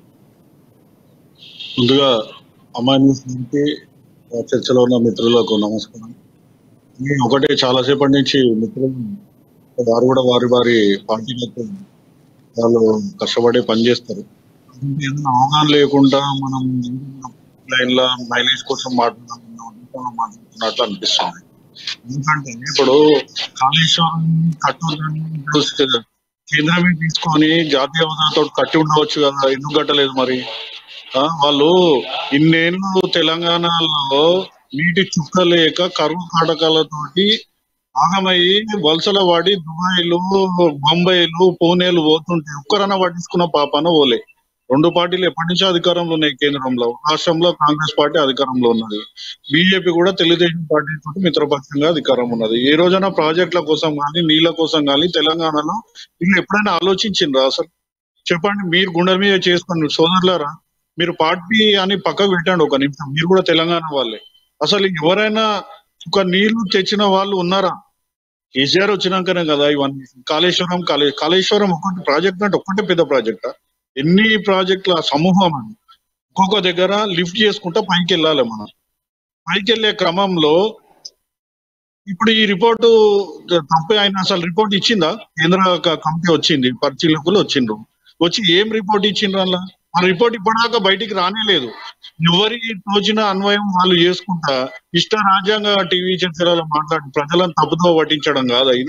ముందుగా అమ్మాయి నుంచి చర్చలో ఉన్న మిత్రులకు నమస్కారం నేను ఒకటే చాలాసేపటి నుంచి మిత్రులు వారు కూడా వారి వారి పార్టీలకు వాళ్ళు కష్టపడి పనిచేస్తారు అందుకే ఏదైనా అవగాహన లేకుండా మనం లైన్ లో మైలేజ్ కోసం మాట్లాడుతున్నట్టు మాట్లాడుతున్నట్లు అనిపిస్తుంది ఎందుకంటే ఇప్పుడు కాళేశ్వరం కట్టూరు కేంద్రమే తీసుకొని జాతీయ హోదాతో కట్టి ఉండవచ్చు కదా ఎందుకు కట్టలేదు మరి ఆ, వాళ్ళు ఇన్నేళ్ళు తెలంగాణలో నీటి చుక్క లేక కరువు కాటకాలతోటి ఆగమయ్యి వలసల వాడి దుబాయ్లు బొంబాయిలు పూణేలు పోతుంటే ఒక్కరన్నా పట్టించుకున్న పాపాన ఓలే రెండు పార్టీలు ఎప్పటి నుంచో అధికారంలో ఉన్నాయి కేంద్రంలో రాష్ట్రంలో కాంగ్రెస్ పార్టీ అధికారంలో ఉన్నది బీజేపీ కూడా తెలుగుదేశం పార్టీ తోటి మిత్రపక్షంగా అధికారం ఉన్నది ఏ రోజైనా ప్రాజెక్టుల కోసం కానీ నీళ్ల కోసం కానీ తెలంగాణలో వీళ్ళు ఎప్పుడైనా ఆలోచించిండ్రా అసలు చెప్పండి మీరు గుండె మీద చేసుకోండి సోదరులారా మీరు పార్టీ అని పక్కకు పెట్టండి ఒక నిమిషం మీరు కూడా తెలంగాణ వాళ్ళే అసలు ఎవరైనా ఒక నీళ్లు తెచ్చిన వాళ్ళు ఉన్నారా కేసీఆర్ వచ్చినాకనే కదా ఇవన్నీ కాళేశ్వరం కాళే కాళేశ్వరం ఒకటి ప్రాజెక్ట్ అంటే ఒక్కటే పెద్ద ప్రాజెక్ట్ ఎన్ని ప్రాజెక్టుల సమూహం అని ఒక్కొక్క దగ్గర లిఫ్ట్ చేసుకుంటా పైకి వెళ్ళాలి మనం పైకి వెళ్ళే క్రమంలో ఇప్పుడు ఈ రిపోర్టు తప్పే ఆయన అసలు రిపోర్ట్ ఇచ్చిందా కేంద్ర క- కమిటీ వచ్చింది పరిశీలకులు వచ్చిండ్రు వచ్చి ఏం రిపోర్ట్ ఇచ్చిండ్రు అలా ఆ రిపోర్ట్ ఇప్పటిదాకా బయటికి రానేలేదు ఎవరి తోచిన అన్వయం వాళ్ళు చేసుకుంటా ఇష్ట రాజ్యాంగ టీవీ చర్చలలో మాట్లాడి ప్రజలను తప్పుదో పట్టించడం కాదా ఇది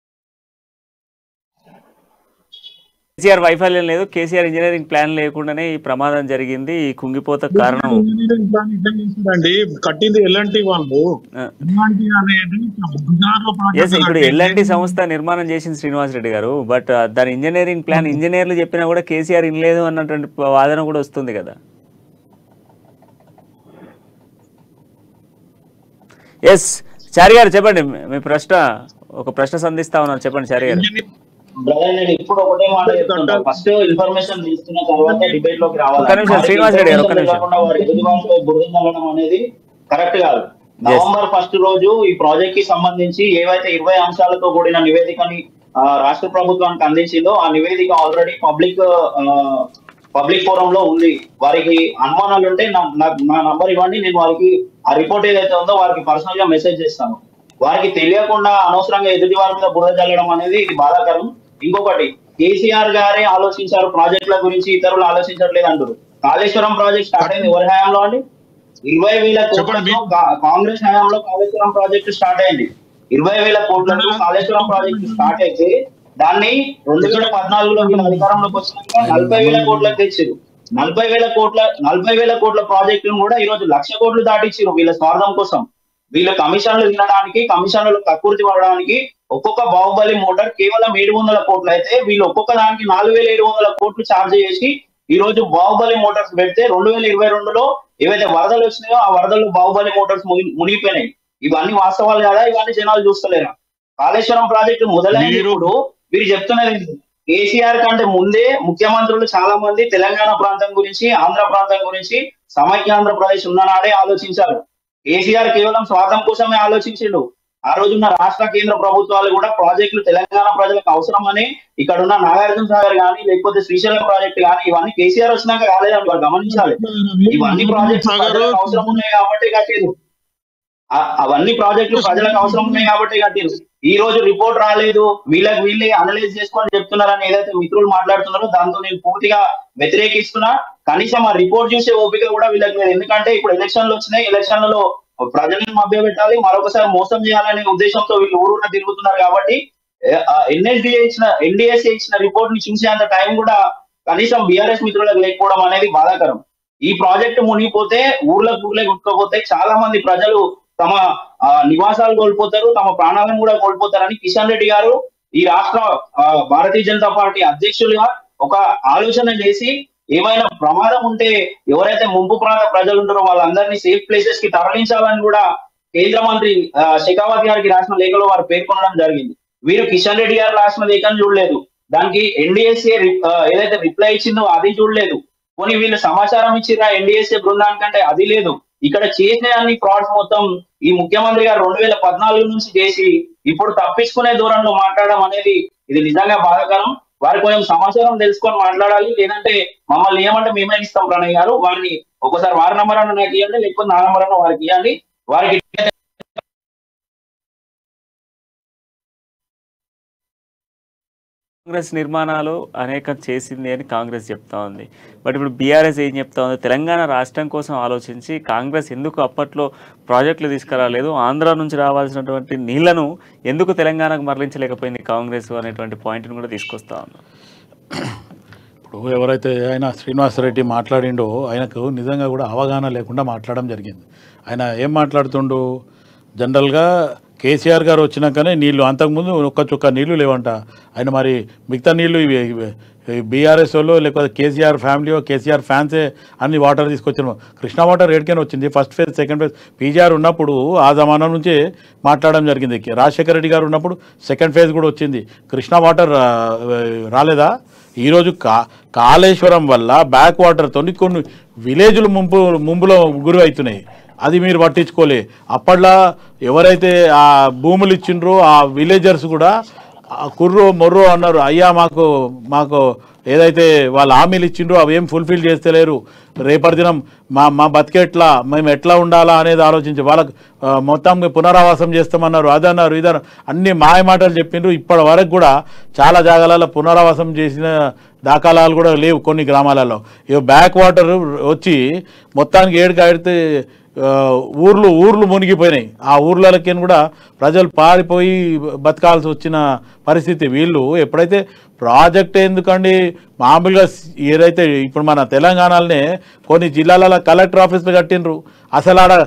కేసీఆర్ వైఫల్యం లేదు కేసీఆర్ ఇంజనీరింగ్ ప్లాన్ లేకుండానే ఈ ప్రమాదం జరిగింది ఈ కుంగిపోత కారణం అండి కట్టింది ఎల్ఎన్టీ వాళ్ళు ఆ. ఎల్ఎన్టీ అనేది గుజరాత్లో project ఎస్ ఇప్పుడు కట్టింది. ఎల్ఎన్టీ సంస్థ నిర్మాణం చేసింది శ్రీనివాస్ రెడ్డి గారు బట్ దాని ఇంజనీరింగ్ ప్లాన్ ఇంజనీర్లు చెప్పినా కూడా కేసీఆర్ ఇనలేదు అన్నటువంటి వాదన కూడా వస్తుంది కదా ఎస్ చారి గారు చెప్పండి మీ- మీ ప్రశ్న ఒక ప్రశ్న సంధిస్తా ఉన్నారు చెప్పండి చారి గారు ఇంజనీర్ బ్రదర్ నేను ఇప్పుడు ఒకటే మాట చెప్తున్నా ఫస్ట్ ఇన్ఫర్మేషన్ తీసుకున్న తర్వాత డిబేట్ లోకి రావాలి ఒక్క నిమిషం, శ్రీనివాస్ రెడ్డి గారు, ఒక్క Information నిమిషం. లేకుండా వారి ఎదుటి భాషలో బురద చల్లడం అనేది కరెక్ట్ కాదు నవంబర్ ఫస్ట్ రోజు ఈ ప్రాజెక్ట్ కి సంబంధించి ఏవైతే ఇరవై అంశాలతో కూడిన నివేదికని ఆ, రాష్ట్ర ప్రభుత్వానికి అందించిందో ఆ నివేదిక ఆల్రెడీ పబ్లిక్ పబ్లిక్ ఫోరం లో ఉంది వారికి అనుమానాలు ఉంటే నా- నాకు నా నంబర్ ఇవ్వండి నేను వారికి ఆ రిపోర్ట్ ఏదైతే ఉందో వారికి పర్సనల్ గా మెసేజ్ చేస్తాను వారికి తెలియకుండా అనవసరంగా ఎదుటి వారి మీద బురద చల్లడం అనేది ఇది బాధాకరం ఇంకొకటి కేసీఆర్ గారే ఆలోచించారు ప్రాజెక్టుల గురించి ఇతరులు ఆలోచించట్లేదు అంటారు కాళేశ్వరం ప్రాజెక్ట్ స్టార్ట్ అయింది ఎవరి హయాంలో అండి ఇరవై వేల చెప్పండి. కోట్లతో కా- కాంగ్రెస్ హయాంలో కాళేశ్వరం ప్రాజెక్టు స్టార్ట్ అయింది ఇరవై వేల కోట్లతో కాళేశ్వరం ప్రాజెక్టు స్టార్ట్ అయితే దాన్ని రెండు వేల పద్నాలుగులో వీళ్ళ అధికారంలోకి వచ్చినాక నలభై వేల కోట్లకు తెచ్చారు నలభై వేల కోట్ల నలభై వేల కోట్ల ప్రాజెక్టును కూడా ఈ రోజు లక్ష కోట్లు దాటిచ్చారు వీళ్ళ స్వార్థం కోసం వీళ్ళు కమిషన్లు తినడానికి కమిషన్లు కక్కుర్తి పడడానికి ఒక్కొక్క బాహుబలి మోటార్ కేవలం ఏడు వందల కోట్లు అయితే వీళ్ళు ఒక్కొక్క దానికి నాలుగు వేల ఏడు వందల కోట్లు ఛార్జ్ చేసి ఈ రోజు బాహుబలి మోటార్స్ పెడితే రెండు వేల ఇరవై రెండులో ఏవైతే వరదలు వచ్చినాయో ఆ వరదల్లో బాహుబలి మోటార్స్ మునిగి- మునిగిపోయినాయి ఇవన్నీ వాస్తవాలు కదా ఇవన్నీ జనాలు చూస్తలేరా కాళేశ్వరం ప్రాజెక్టు మొదలైన మీరు- ఇప్పుడు వీరు చెప్తున్నది ఏంటి? కేసీఆర్ కంటే ముందే ముఖ్యమంత్రులు చాలా మంది తెలంగాణ ప్రాంతం గురించి ఆంధ్ర ప్రాంతం గురించి సమైక్యాంధ్రప్రదేశ్ ఉన్ననాడే ఆలోచించారు కేసీఆర్ కేవలం స్వార్థం కోసమే ఆలోచించిండు ఆ రోజున్న రాష్ట్ర కేంద్ర ప్రభుత్వాలు కూడా ప్రాజెక్టులు తెలంగాణ ప్రజలకు అవసరమని ఇక్కడ ఉన్న నాగార్జున సాగర్ కానీ లేకపోతే శ్రీశైలం ప్రాజెక్టు కానీ ఇవన్నీ కేసీఆర్ వచ్చినాక కాలేదని వాళ్ళు గమనించాలి ఇవన్నీ ప్రాజెక్టులు ప్రజలకు అవసరం ఉన్నాయి కాబట్టి కట్టిరు ఆ- అవన్నీ ప్రాజెక్టులు ప్రజలకు అవసరం ఉన్నాయి కాబట్టి కట్టిరు ఈ రోజు రిపోర్ట్ రాలేదు వీళ్ళకి వీళ్ళే అనలైజ్ చేసుకొని చెప్తున్నారని ఏదైతే మిత్రులు మాట్లాడుతున్నారో దాంతో నేను పూర్తిగా వ్యతిరేకిస్తున్నా కనీసం ఆ రిపోర్ట్ చూసే ఓపిక కూడా వీళ్ళకి లేదు ఎందుకంటే ఇప్పుడు ఎలక్షన్లు వచ్చినాయి ఎలక్షన్లలో ప్రజలను మభ్యపెట్టాలి మరొకసారి మోసం చేయాలనే ఉద్దేశంతో వీళ్ళు ఊరూరా తిరుగుతున్నారు కాబట్టి ఎన్ఎస్డిఏ ఇచ్చిన ఎన్డిఎస్ఏ ఇచ్చిన రిపోర్ట్ ని చూసేంత టైం కూడా కనీసం బీఆర్ఎస్ మిత్రులకు లేకపోవడం అనేది బాధాకరం ఈ ప్రాజెక్టు మునిగిపోతే ఊర్లకు ఊర్లే గుట్టుకోపోతే చాలా మంది ప్రజలు తమ ఆ, నివాసాలు కోల్పోతారు తమ ప్రాణాలను కూడా కోల్పోతారని కిషన్ రెడ్డి గారు ఈ రాష్ట్ర ఆ, భారతీయ జనతా పార్టీ అధ్యక్షులుగా ఒక ఆలోచన చేసి ఏమైనా ప్రమాదం ఉంటే ఎవరైతే ముంపు ప్రాంత ప్రజలు ఉంటారో వాళ్ళందరినీ సేఫ్ ప్లేసెస్ కి తరలించాలని కూడా కేంద్ర మంత్రి ఆ, షెకావత్ గారికి రాసిన లేఖలో వారు పేర్కొనడం జరిగింది వీరు కిషన్ రెడ్డి గారు రాసిన లేఖను చూడలేదు దానికి ఎన్డీఎస్ఏ ఏదైతే రిప్లై ఇచ్చిందో అది చూడలేదు పోనీ వీళ్ళు సమాచారం ఇచ్చిరా ఎన్డీఎస్ఏ బృందానికంటే అది లేదు ఇక్కడ చేసిన అన్ని ఫ్రాడ్స్ మొత్తం ఈ ముఖ్యమంత్రి గారు రెండు వేల పద్నాలుగు నుంచి చేసి ఇప్పుడు తప్పించుకునే దూరంలో మాట్లాడడం అనేది ఇది నిజంగా బాధాకరం వారి కొంచెం సమాచారం తెలుసుకొని మాట్లాడాలి లేదంటే మమ్మల్ని ఏమంటే మేమే ఇస్తాం ప్రణయ్ గారు వారిని ఒకసారి వారి నంబర్ అన్న నాకు ఇవ్వండి లేకపోతే నా నంబర్ అన్న వారికి ఇవ్వండి వారికి కాంగ్రెస్ నిర్మాణాలు అనేకం చేసింది అని కాంగ్రెస్ చెప్తా ఉంది బట్ ఇప్పుడు బీఆర్ఎస్ ఏం చెప్తా ఉంది తెలంగాణ రాష్ట్రం కోసం ఆలోచించి కాంగ్రెస్ ఎందుకు అప్పట్లో ప్రాజెక్టులు తీసుకురాలేదు ఆంధ్ర నుంచి రావాల్సినటువంటి నీళ్లను ఎందుకు తెలంగాణకు మరలించలేకపోయింది కాంగ్రెస్ అనేటువంటి పాయింట్ని కూడా తీసుకొస్తా ఉంది ఇప్పుడు ఎవరైతే ఆయన శ్రీనివాసరెడ్డి మాట్లాడిండో ఆయనకు నిజంగా కూడా అవగాహన లేకుండా మాట్లాడడం జరిగింది ఆయన ఏం మాట్లాడుతుండు జనరల్గా కేసీఆర్ గారు వచ్చినాకనే నీళ్లు అంతకుముందు ఒక్క చుక్క నీళ్లు లేవంట ఆయన మరి మిగతా నీళ్లు ఇవి బీఆర్ఎస్ వాళ్ళు లేకపోతే కేసీఆర్ ఫ్యామిలీ కేసీఆర్ ఫ్యాన్సే అన్ని వాటర్ తీసుకొచ్చారు కృష్ణా వాటర్ ఏడికైనా వచ్చింది first phase second phase PGR ఉన్నప్పుడు ఆ జమానా నుంచే మాట్లాడడం జరిగింది రాజశేఖర రెడ్డి గారు ఉన్నప్పుడు సెకండ్ ఫేజ్ కూడా వచ్చింది కృష్ణా వాటర్ ఆ, రాలేదా ఈరోజు కా కాళేశ్వరం వల్ల బ్యాక్ వాటర్తో కొన్ని విలేజ్లు ముంపు ముంపులో గురి అవుతున్నాయి అది మీరు పట్టించుకోలే అప్పట్లో ఎవరైతే ఆ భూములు ఇచ్చిండ్రో ఆ విలేజర్స్ కూడా ఆ కుర్రో మొర్రో అన్నారు అయ్యా మాకు మాకు ఏదైతే వాళ్ళు హామీలు ఇచ్చిండ్రో అవి ఏం ఫుల్ఫిల్ చేస్తలేరు రేపటి దినం మా మా బతికెట్లా మేము ఎట్లా ఉండాలా అనేది ఆలోచించి వాళ్ళకు ఆ, మొత్తం పునరావాసం చేస్తామన్నారు అదన్నారు ఇదన్నారు అన్ని మాయ మాటలు చెప్పిండ్రు ఇప్పటి వరకు కూడా చాలా జాగాలలో పునరావాసం చేసిన దాఖలాలు కూడా లేవు కొన్ని గ్రామాలలో ఇక బ్యాక్ వాటర్ వచ్చి మొత్తానికి ఏడుగా ఆడితే ఆ, ఊర్లు ఊర్లు మునిగిపోయినాయి ఆ ఊర్లకి కూడా ప్రజలు పారిపోయి బతకాల్సి వచ్చిన పరిస్థితి వీళ్ళు ఎప్పుడైతే ప్రాజెక్ట్ ఎందుకండి మామూలుగా ఏదైతే ఇప్పుడు మన తెలంగాణలోనే కొన్ని జిల్లాలలో కలెక్టర్ ఆఫీసులు కట్టిండ్రు అసలు ఆడ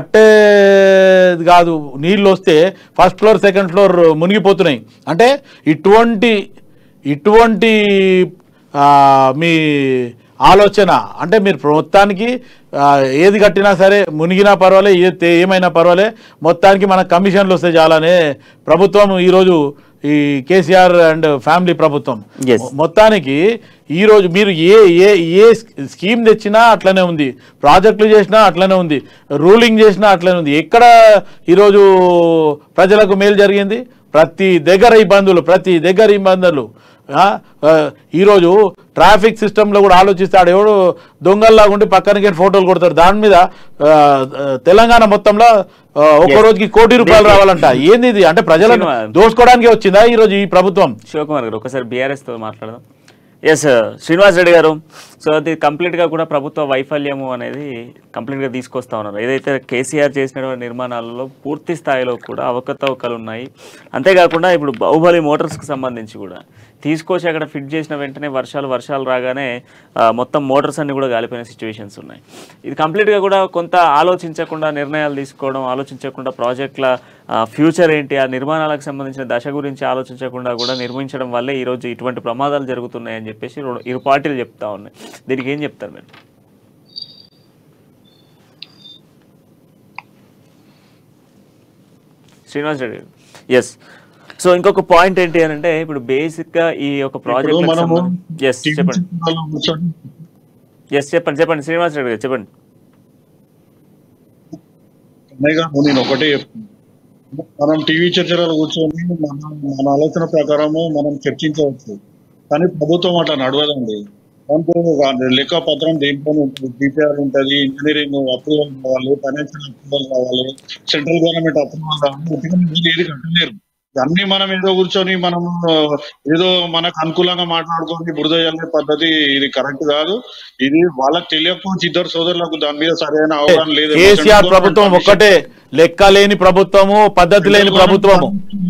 కట్టే కాదు నీళ్ళు వస్తే ఫస్ట్ ఫ్లోర్ సెకండ్ ఫ్లోర్ మునిగిపోతున్నాయి అంటే ఇటువంటి ఇటువంటి ఆ, మీ ఆలోచన అంటే మీరు మొత్తానికి ఆ, ఏది కట్టినా సరే మునిగినా పర్వాలే ఏ తే- ఏమైనా పర్వాలే మొత్తానికి మన కమిషన్లు వస్తే చాలనే ప్రభుత్వం ఈరోజు ఈ కేసీఆర్ అండ్ ఫ్యామిలీ ప్రభుత్వం Yes. మొ- మొత్తానికి ఈరోజు మీరు ఏ ఏ ఏ స్కీమ్ తెచ్చినా అట్లనే ఉంది ప్రాజెక్టులు చేసినా అట్లనే ఉంది రూలింగ్ చేసినా అట్లనే ఉంది ఎక్కడ ఈరోజు ప్రజలకు మేలు జరిగింది ప్రతి దగ్గర ఇబ్బందులు ప్రతి దగ్గర ఇబ్బందులు ఆ, ఆ, ఈరోజు ట్రాఫిక్ సిస్టంలో కూడా ఆలోచిస్తాడు ఎవడు దొంగల్లాగా ఉండి పక్కనకి ఫోటోలు కొడతారు దాని మీద ఆ, ఆ, తెలంగాణ మొత్తంలో ఆ, ఒక్క రోజుకి కోటి రూపాయలు రావాలంట ఏంది ఇది అంటే ప్రజలను సినిమా. దోసుకోవడానికి వచ్చిందా ఈరోజు ఈ ప్రభుత్వం శివకుమార్ గారు ఒకసారి బీఆర్ఎస్తో మాట్లాడదాం ఎస్ శ్రీనివాస్ రెడ్డి గారు సో అది కంప్లీట్గా కూడా ప్రభుత్వ వైఫల్యము అనేది కంప్లీట్గా తీసుకొస్తా ఉన్నారు ఏదైతే కేసీఆర్ చేసినటువంటి నిర్మాణాలలో పూర్తి స్థాయిలో కూడా అవకతవకలు ఉన్నాయి అంతేకాకుండా ఇప్పుడు బాహుబలి మోటార్స్కి సంబంధించి కూడా తీసుకొచ్చి అక్కడ ఫిట్ చేసిన వెంటనే వర్షాలు వర్షాలు రాగానే ఆ, మొత్తం మోటార్స్ అన్ని కూడా గాలిపోయిన సిచ్యువేషన్స్ ఉన్నాయి ఇది కంప్లీట్గా కూడా కొంత ఆలోచించకుండా నిర్ణయాలు తీసుకోవడం ఆలోచించకుండా ప్రాజెక్టుల ఫ్యూచర్ ఏంటి ఆ నిర్మాణాలకు సంబంధించిన దశ గురించి ఆలోచించకుండా కూడా నిర్మించడం వల్లే ఈరోజు ఇటువంటి ప్రమాదాలు జరుగుతున్నాయి అని చెప్పేసి రెండు- ఇరు పార్టీలు చెప్తా ఉన్నాయి దీనికి ఏం చెప్తారు మీరు శ్రీనివాస్ రెడ్డి ఎస్ సో ఇంకొక పాయింట్ ఏంటి అని అంటే ఇప్పుడు బేసిక్ గా ఈ యొక్క ఇప్పుడు ప్రాజెక్ట్ మనము ఎస్ చెప్పండి టీవీ కూర్చొని ఎస్ చెప్పండి చెప్పండి శ్రీనివాస్ రెడ్డి గారు చెప్పండి అన్నయ్య గారు నేను ఒకటే చెప్తున్నా. మనం టీవీ చర్చలలో కూర్చొని మన మన ఆలోచన ప్రకారము మనం చర్చించవచ్చు కానీ ప్రభుత్వం అట్లా నడవదండి దాంతో ఒక లెక్క పత్రం దేంట్లో ఉంటుంది డిపిఆర్ ఉంటుంది ఇంజనీరింగ్ అప్రూవల్ కావాలి ఫైనాన్షియల్ అప్రూవల్ కావాలి సెంట్రల్ గవర్నమెంట్ అప్రూవల్ కావాలి ఉట్టిగా మీరు ఏది కట్టలేరు అన్ని మనం ఏదో కూర్చొని మనం ఏదో మనకు అనుకూలంగా మాట్లాడుకొని బురద చల్లే పద్ధతి ఇది కరెక్ట్ కాదు ఇది వాళ్ళకి తెలియకపోవచ్చు ఇద్దరు సోదరులకు దాని మీద సరైన అవగాహన లేదు కేసీఆర్ ప్రభుత్వం ఒక్కటే లెక్క లేని ప్రభుత్వము పద్ధతి లేని ప్రభుత్వము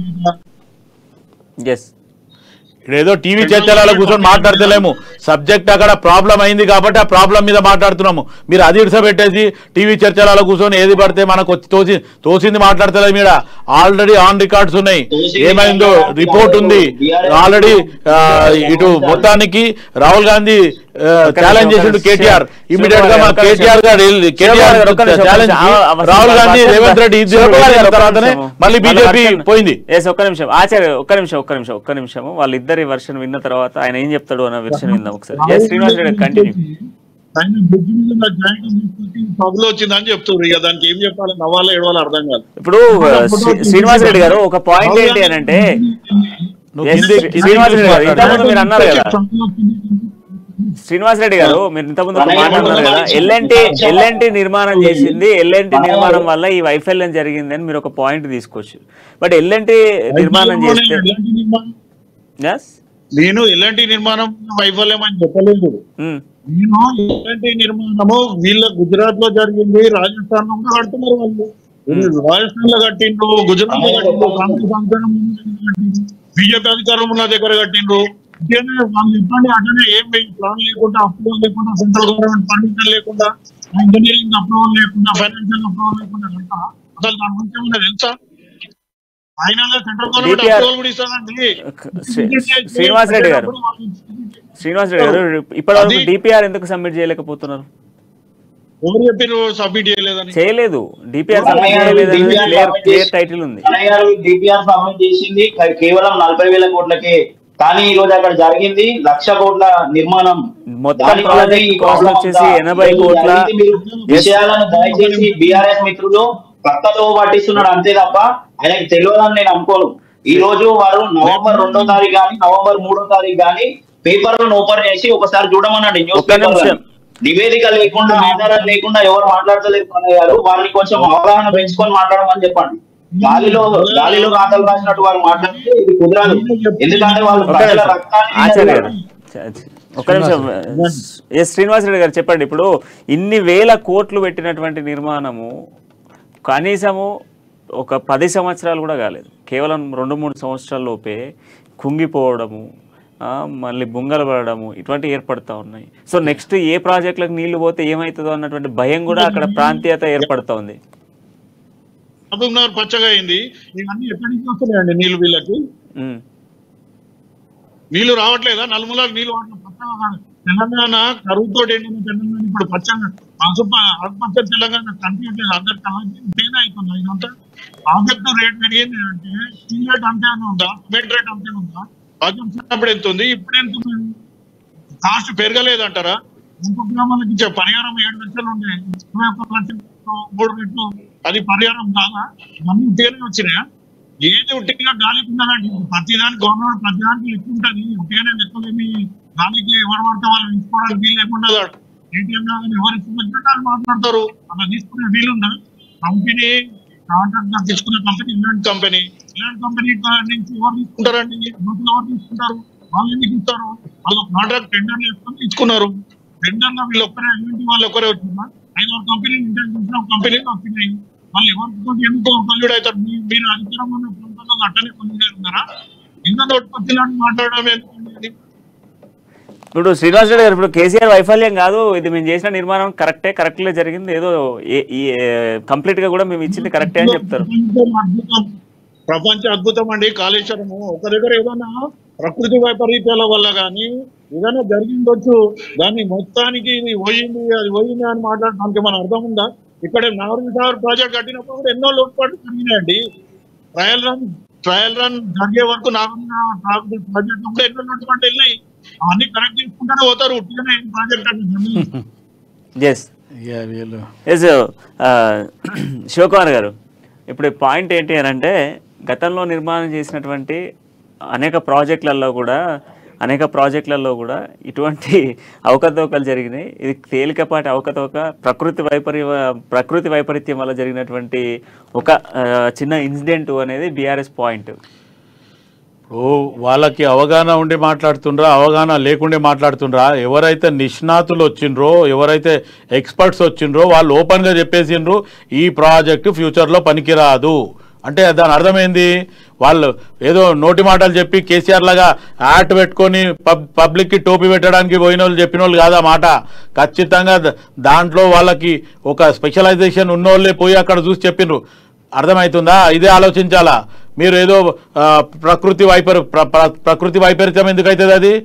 ఎస్ ఇక్కడ ఏదో టీవీ చర్చలలో కూర్చొని మాట్లాడతలేము సబ్జెక్ట్ అక్కడ ప్రాబ్లం అయింది కాబట్టి ఆ ప్రాబ్లం మీద మాట్లాడుతున్నాము మీరు అది ఇడిసబెట్టేసి టీవీ చర్చలలో కూర్చొని ఏది పడితే మనకు వచ్చి తోసి తోసింది మాట్లాడతలేదు మీద ఆల్రెడీ ఆన్ రికార్డ్స్ ఉన్నాయి ఏమైందో రిపోర్ట్ ఉంది ఆల్రెడీ ఇటు మొత్తానికి రాహుల్ గాంధీ ఛాలెంజ్ చేసిండు కేటీఆర్ ఇమీడియట్ గా మా ఒక్క నిమిషం. కేటీఆర్ గారు వెళ్ళి- కేటీఆర్ ఒక్క నిమిషం, ఛాలెంజ్ ఒక్క నిమిషం. ఆ- ఆ- రాహుల్ గాంధీ ఆ- రేవంత్ రెడ్డి ఇద్దరు శివకుమార్ గారు వెళ్ళిన ఒక్క తర్వాతనే నిమిషం. మళ్ళీ వాళ్ళ బీజేపీ version- పోయింది ఎస్ ఒక్క నిమిషం ఆచార్య ఒక్క నిమిషం ఒక్క నిమిషం ఒక్క నిమిషం వాళ్ళిద్దరి వర్షన్ విన్న తర్వాత ఆయన ఏం చెప్తాడు అన్న వెర్షన్ విందాం ఒకసారి ఎస్ శ్రీనివాస్ రెడ్డి కంటిన్యూ ఆయన బ్రిడ్జ్ మీద నా జాయింట్ తీసుకొచ్చి పగులు వచ్చిందని చెప్తున్నారు ఇక దానికి ఏం చెప్పాలి నవ్వాలో ఏడవాలో అర్థం కాదు ఇప్పుడు శ్రీ- శ్రీనివాస్ రెడ్డి గారు ఒక పాయింట్ ఏంటి అని అంటే నువ్వు Yes, హిందీ- హిందీ శ్రీనివాస్ రెడ్డి గారు మాట్లాడు. ఇంతకుముందు మీరు అన్నారు కదా శ్రీనివాస్ రెడ్డి గారు మీరు ఇంతకుముందు ఒక మాట అన్నారు కదా ఎల్ఎన్టీ ఎల్ఎన్టీ నిర్మాణం చేసింది ఎల్ఎన్టీ నిర్మాణం వల్ల ఈ వైఫల్యం జరిగింది అని మీరు ఒక పాయింట్ తీసుకోవచ్చు బట్ ఎల్ఎన్టీ నిర్మాణం చేస్తే ఎలాంటి నిర్మాణం ఎస్ నేను ఎలాంటి నిర్మాణం వైఫల్యం అని చెప్పలేదు నేను ఎలాంటి నిర్మాణము వీళ్ళ గుజరాత్ లో జరిగింది రాజస్థాన్ లో కూడా కడుతున్నారు వాళ్ళు వీళ్ళు రాజస్థాన్ లో కట్టిండ్రు గుజరాత్ లో కట్టిండ్రు కాంగ్రెస్ అధికారం ఉన్న దగ్గర కట్టిండ్రు బీజేపీ అధికారం ఉన్న దగ్గర కట్టిండ్రు ఇంకేనే వాళ్ళు చెప్పండి అట్లనే ఏం ప్లాన్ లేకుండా అప్రూవల్ లేకుండా సెంట్రల్ గవర్నమెంట్ పర్మిషన్ లేకుండా ఇంజనీరింగ్ అప్రూవల్ లేకుండా ఫైనాన్షియల్ అప్రూవల్ లేకుండా కడతా అసలు దాని గురించి ఏమన్నా తెలుసా ఆయన సెంట్రల్ గవర్నమెంట్ DPR అప్రూవల్ కూడా ఇస్తుందండి శ్రీ- శ్రీనివాస్ రెడ్డి గారు శ్రీనివాస్ రెడ్డి గారు ఇప్పటి వరకు అది- డిపిఆర్ ఎందుకు సబ్మిట్ చేయలేకపోతున్నారు ఎవరు చెప్పారు సబ్మిట్ చేయలేదని చేయలేదు డిపిఆర్ సబ్మిట్ అన్నయ్య గారు చేయలేదు DPR క్లియర్ submit క్లియర్ చేసి- టైటిల్ ఉంది అన్నయ్య గారు డిపిఆర్ సబ్మిట్ చేసింది కే- కేవలం నలభై వేల కోట్లకే కానీ ఈ రోజు అక్కడ జరిగింది లక్ష కోట్ల నిర్మాణం మొత్తం దాని వల్లనే ప్రాజెక్ట్ ఈ కాస్ట్ ప్రాబ్లం వచ్చేసి అంతా. ఎనభై ఈ కోట్ల అవినీతి మీరు విషయాలను దయచేసి బీఆర్ఎస్ మిత్రులు పక్కతో పట్టిస్తున్నాడు అంతే తప్ప ఆయనకు తెలియదని నేను అనుకోను ఈ రోజు వారు నవంబర్ రెండో తారీఖు కానీ నవంబర్ మూడో తారీఖు కానీ పేపర్లను ఓపెన్ చేసి ఒకసారి చూడమనండి న్యూస్ ఒక్క నిమిషం. నివేదిక లేకుండా ఆధారాలు లేకుండా ఎవరు మాట్లాడతలేరు అన్నయ్య గారు వారిని కొంచెం అవగాహన పెంచుకొని మాట్లాడమని చెప్పండి గాలిలో గాలిలో రాతలు రాసినట్టు వారు మాట్లాడితే ఇది కుదరదు ఎందుకంటే వాళ్ళు ఒక ప్రజల నిమిషం. రక్తాన్ని ఆచార్య తిన్నారు. గారు చ- చ- ఒక నిమిషం ఎస్ శ్రీనివాస్ రెడ్డి గారు చెప్పండి ఇప్పుడు ఇన్ని వేల కోట్లు పెట్టినటువంటి నిర్మాణము కనీసము ఒక పది సంవత్సరాలు కూడా కాలేదు కేవలం రెండు మూడు సంవత్సరాల లోపే కుంగిపోవడము ఆ, మళ్ళీ బుంగలు పడడము ఇటువంటి ఏర్పడతా ఉన్నాయి సో నెక్స్ట్ ఏ ప్రాజెక్టులకు నీళ్లు పోతే ఏమవుతుందో అన్నటువంటి భయం కూడా అక్కడ ప్రాంతీయత ఏర్పడతా ఉంది మహబూబ్నగర్ పచ్చగా అయింది ఇవన్నీ ఎక్కడి నుంచి వస్తున్నాయండి నీళ్లు వీళ్ళకి ఉమ్. నీళ్లు రావట్లేదా నలుమూలకు నీళ్లు వాడలేదు పచ్చగా కాదు. తెలంగాణ కరువుతో ఎండిన తెలంగాణ ఇప్పుడు పచ్చగా పసుపు ఆకుపచ్చ తెలంగాణ కనిపించట్లేదు అందరు తేనే అవుతుంది ఇదంతా ప్రాజెక్టు రేట్ పెరిగింది అంటే స్టీల్ రేట్ అంతే ఉందా సిమెంట్ రేట్ అంతే ఉందా ప్రాజెక్ట్ అప్పుడు ఎంత ఉంది ఇప్పుడు ఎంత ఉంది కాస్ట్ పెరగలేదంటారా ఇంకో గ్రామాలకు ఇచ్చే పరిహారం ఏడు లక్షలు ఉండే ఇరవై ఒక్క లక్షలు మూడు రెట్లు అది పరిహారం కాదా ఇవన్నీ ఉట్టిగానే వచ్చినాయా ఏది ఉట్టిగా గాలికి ఉండాలండి ప్రతిదానికి గవర్నమెంట్ ప్రతిదానికి లెక్క ఉంటుంది ఉట్టిగానే లెక్కలేమి గాలికి ఎవరు పడితే వాళ్ళు తీసుకోవడానికి వీలు లేకుండా ఏటీఎం లాగా ఎవరు ఇచ్చినట్టు వాళ్ళు మాట్లాడతారు అలా తీసుకునే వీలుందా కంపెనీ కాంట్రాక్ట్ తీసుకునే కంపెనీ ఇలాంటి కంపెనీ ఇలాంటి కంపెనీ నుంచి ఎవరు తీసుకుంటారండి నూతులు ఎవరు తీసుకుంటారు వాళ్ళు ఎందుకు ఇస్తారు వాళ్ళు కాంట్రాక్ట్ టెండర్ చేసుకొని తీసుకున్నారు టెండర్ లో వీళ్ళు ఒక్కరే ఇలాంటి వాళ్ళు ఒక్కరే వచ్చిందా ఐదు కంపెనీ ఇంటర్నేషనల్ కంపెనీలు వచ్చినాయి వాళ్ళు ఎవరితో ఎందుకో కల్లుడు అవుతారు మీ- మీరు అధికారం ఉన్న ప్రాంతాల్లో అట్టనే కొన్ని ఉన్నారా ఇంత ఉత్పత్తి లాంటి మాట్లాడడం ఎందుకండి ఇప్పుడు శ్రీనివాస్ రెడ్డి గారు ఇప్పుడు కేసీఆర్ వైఫల్యం కాదు ఇది మేము చేసిన నిర్మాణం కరెక్టే కరెక్ట్లే జరిగింది ఏదో ఏ- ఈ కంప్లీట్ గా కూడా మేము ఇచ్చింది కరెక్టే అని చెప్తారు ప్రపంచం అద్భుతం ప్రపంచ అద్భుతం అండి కాళేశ్వరము ఒక దగ్గర ఏదైనా ప్రకృతి వైపరీత్యాల వల్ల కానీ ఏదైనా జరిగిందొచ్చు దాన్ని మొత్తానికి ఇది పోయింది అది పోయింది అని మాట్లాడడానికి మన అర్థం ఉందా ఇక్కడ నారాయణ సాగర్ ప్రాజెక్ట్ కట్టినప్పుడు కూడా ఎన్నో లోటుపాట్లు జరిగినాయండి ట్రయల్ రన్ ట్రయల్ రన్ జరిగే వరకు నారాయణ సాగర్ ప్రాజెక్ట్ కూడా ఎన్నో లోటుపాట్లు వెళ్ళినాయి అవన్నీ కరెక్ట్ చేసుకుంటూనే పోతారు ఉట్టిగానే ప్రాజెక్ట్ అంటే ఎస్ ఇక వీళ్ళు ఎస్ శివకుమార్ గారు ఇప్పుడు పాయింట్ ఏంటి అని అంటే గతంలో నిర్మాణం చేసినటువంటి అనేక ప్రాజెక్టులలో కూడా అనేక ప్రాజెక్టులలో కూడా ఇటువంటి అవకతవకలు జరిగినాయి ఇది తేలికపాటి అవకతవక ప్రకృతి వైపర్య ప్రకృతి వైపరీత్యం వల్ల జరిగినటువంటి ఒక ఆ, చిన్న ఇన్సిడెంట్ అనేది బీఆర్ఎస్ పాయింట్ ఓ వాళ్ళకి అవగాహన ఉండి మాట్లాడుతుండ్రా అవగాహన లేకుండే మాట్లాడుతుండ్రా ఎవరైతే నిష్ణాతులు వచ్చిండ్రో ఎవరైతే ఎక్స్పర్ట్స్ వచ్చిండ్రో వాళ్ళు ఓపెన్గా చెప్పేసిండ్రు ఈ ప్రాజెక్టు ఫ్యూచర్లో పనికిరాదు అంటే దాని అర్థమైంది వాళ్ళు ఏదో నోటి మాటలు చెప్పి కేసీఆర్ లాగా యాట్ పెట్టుకొని పబ్ పబ్లిక్కి టోపీ పెట్టడానికి పోయిన వాళ్ళు చెప్పిన వాళ్ళు కాదా మాట ఖచ్చితంగా ద- దాంట్లో వాళ్ళకి ఒక స్పెషలైజేషన్ ఉన్నోళ్ళే పోయి అక్కడ చూసి చెప్పిండ్రు అర్థమవుతుందా ఇదే ఆలోచించాలా మీరు ఏదో ఆ, ప్రకృతి వైపర్ ప్ర- ప్ర- ప్రకృతి వైపరీత్యం ఎందుకు అవుతుంది అది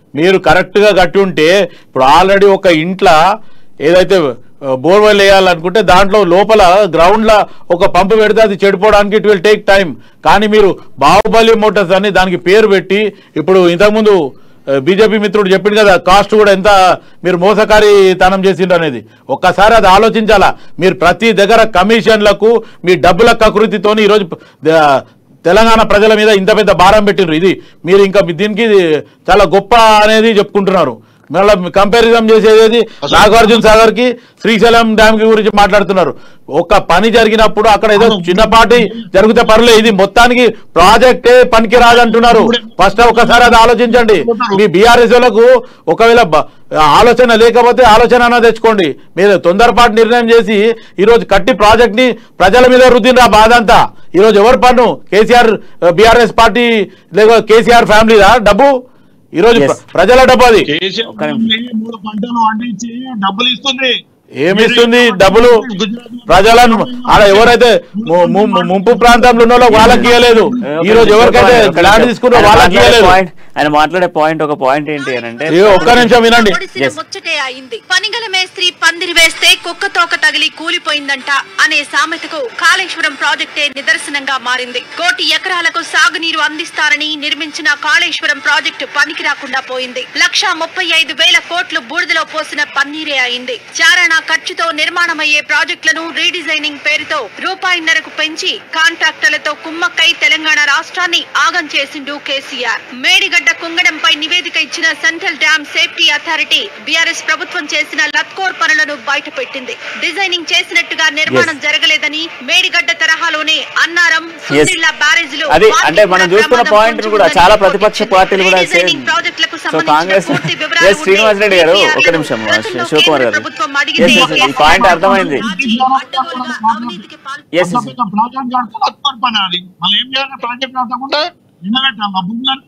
మీరు కరెక్ట్గా కట్టి ఉంటే ఇప్పుడు ఆల్రెడీ ఒక ఇంట్లో ఏదైతే బోర్వెల్ వేయాలనుకుంటే దాంట్లో లోపల గ్రౌండ్లో ఒక పంపు పెడితే అది చెడిపోవడానికి ఇట్ విల్ టేక్ టైం కానీ మీరు బాహుబలి మోటార్స్ అని దానికి పేరు పెట్టి ఇప్పుడు ఇంతకుముందు బీజేపీ మిత్రుడు చెప్పిండు కదా కాస్ట్ కూడా ఎంత మీరు మోసకారితనం చేసిండ్రు అనేది ఒక్కసారి అది ఆలోచించాలా మీరు ప్రతి దగ్గర కమిషన్లకు మీ డబ్బుల కకృతితోని ఈరోజు ద- తెలంగాణ ప్రజల మీద ఇంత పెద్ద భారం పెట్టిండ్రు ఇది మీరు ఇంకా మీ దీనికి ఇది చాలా గొప్ప అనేది చెప్పుకుంటున్నారు మళ్ళీ కంపారిజన్ చేసేది నాగార్జున సాగర్ కి శ్రీశైలం డ్యామ్ కి గురించి మాట్లాడుతున్నారు ఒక పని జరిగినప్పుడు అక్కడ ఏదో చిన్నపాటి జరిగితే పర్లేదు ఇది మొత్తానికి ప్రాజెక్టే పనికి రాదంటున్నారు ఫస్ట్ ఒకసారి అది ఆలోచించండి మీ బీఆర్ఎస్ లకు ఒకవేళ బ- ఆలోచన లేకపోతే ఆలోచన అన్న తెచ్చుకోండి మీరు తొందరపాటు నిర్ణయం చేసి ఈరోజు కట్టి ప్రాజెక్ట్ ని ప్రజల మీద రుద్దిన బాధ అంతా ఈరోజు ఎవరు పన్ను కేసీఆర్ బీఆర్ఎస్ పార్టీ లేక కేసీఆర్ ఫ్యామిలీదా డబ్బు ఈరోజు Yes. ప్ర- ప్రజల డబ్బు అది కేసీఆర్ ఒక్క నిమిషం. ఫ్యామిలీ మూడు పంటలు పండించి డబ్బులు ఇస్తుంది ఏమిస్తుంది డబ్బులు ప్రజలను ఆడ ఎవరైతే ము- ము- ము- ముంపు ప్రాంతంలో ఉన్న వాళ్ళకి వాళ్ళకి ఇవ్వలేదు ఈ రోజు ఎవరికైతే ల్యాండ్ తీసుకున్నారో ఆయన వాళ్ళకి మాట్లాడే ఇవ్వలేదు పాయింట్ ఆయన మాట్లాడే పాయింట్ ఒక పాయింట్ ఏంటి అని అంటే ఏ ఒక్క నిమిషం వినండి పొడిసిన Yes. ముచ్చటే అయింది పనిగల మేస్త్రి పందిరి వేస్తే కుక్క తోక తగిలి కూలిపోయిందంట అనే సామెతకు కాళేశ్వరం ప్రాజెక్టే నిదర్శనంగా మారింది కోటి ఎకరాలకు సాగునీరు అందిస్తారని నిర్మించిన కాళేశ్వరం ప్రాజెక్టు పనికి రాకుండా పోయింది లక్షా ముప్పై ఐదు వేల కోట్లు బూడిదలో పోసిన పన్నీరే అయింది చారణా ఖర్చుతో నిర్మాణమయ్యే ప్రాజెక్టులను రీడిజైనింగ్ పేరుతో రూపాయిన్నరకు పెంచి కాంట్రాక్టర్లతో కుమ్మక్కై తెలంగాణ రాష్ట్రాన్ని ఆగం చేసిండు కేసీఆర్ మేడిగడ్డ కుంగడంపై నివేదిక ఇచ్చిన central dam safety authority BRS ప్రభుత్వం చేసిన లత్కోర్ పనులను బయటపెట్టింది డిజైనింగ్ చేసినట్టుగా నిర్మాణం జరగలేదని మేడిగడ్డ తరహాలోనే అన్నారం సుందిళ్ల బ్యారేజ్లు అది వాటికి అంటే మనం కూడా చూస్తున్న ప్రమాదం పాయింట్ పొంచి కూడా ఉందని చాలా రిపోర్ట్ ప్రతిపక్ష ఇచ్చింది. పార్టీలు కూడా రీడిజైనింగ్ సేమ్ ప్రాజెక్టులకు సో సంబంధించిన కాంగ్రెస్ పూర్తి వివరాలు ఎస్ శ్రీనివాస్ రెడ్డి గారు ఉంటే ఒక నిమిషం గతంలో శివకుమార్ కేంద్ర గారు ప్రభుత్వం Yes, అడిగితే yes, yes. ఈ పాయింట్ అర్థమైంది రాజీ అడ్డగోలుగా అవినీతికి పాల్పడి ఎస్ అంత పెద్ద ప్రాజెక్ట్ కడితే లత్కోర్ పని అది మళ్ళీ ఏం చేయాలి ప్రాజెక్ట్ కట్టకుండా నిలబెట్టాలి భూములను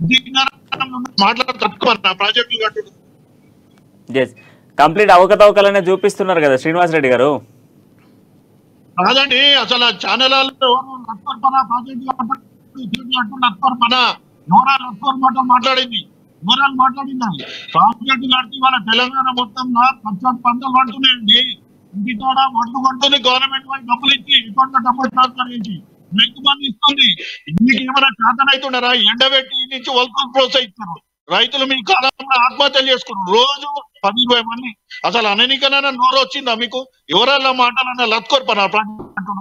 మాట్లాడి తక్కువ ప్రాజెక్టులు కట్టుడు ఎస్ కంప్లీట్ అవకతవకలనే చూపిస్తున్నారు కదా శ్రీనివాస్ రెడ్డి గారు కాదండి అసలు ఛానల్ లత్కోర్ పన ప్రాజెక్ట్ కట్టు లత్కోర్ పన నోరా లత్కోర్ మాట మాట్లాడింది నోరాలు మాట్లాడింది ప్రాజెక్ట్ కడితే వాళ్ళ తెలంగాణ మొత్తం పచ్చడి పంటలు పడుతున్నాయండి ఇంటి తోడ ఒడ్లు కొంటుంది గవర్నమెంట్ వాళ్ళు డబ్బులు ఇచ్చి అకౌంట్ లో డబ్బులు ట్రాన్స్ఫర్ చేసి రైతు బంధు ఇస్తుంది మీకు ఏమైనా చేతనైతున్నారా ఎండబెట్టి నుంచి వల్కం ప్రోత్సహిస్తారు రైతులు మీ కాలంలో ఆత్మహత్యలు చేసుకున్నారు రోజు పది ఇరవై మంది అసలు అననికనైనా నోరు వచ్చిందా మీకు ఎవరన్నా మాటలన్నా లత్కోర్ పని అంటున్నాను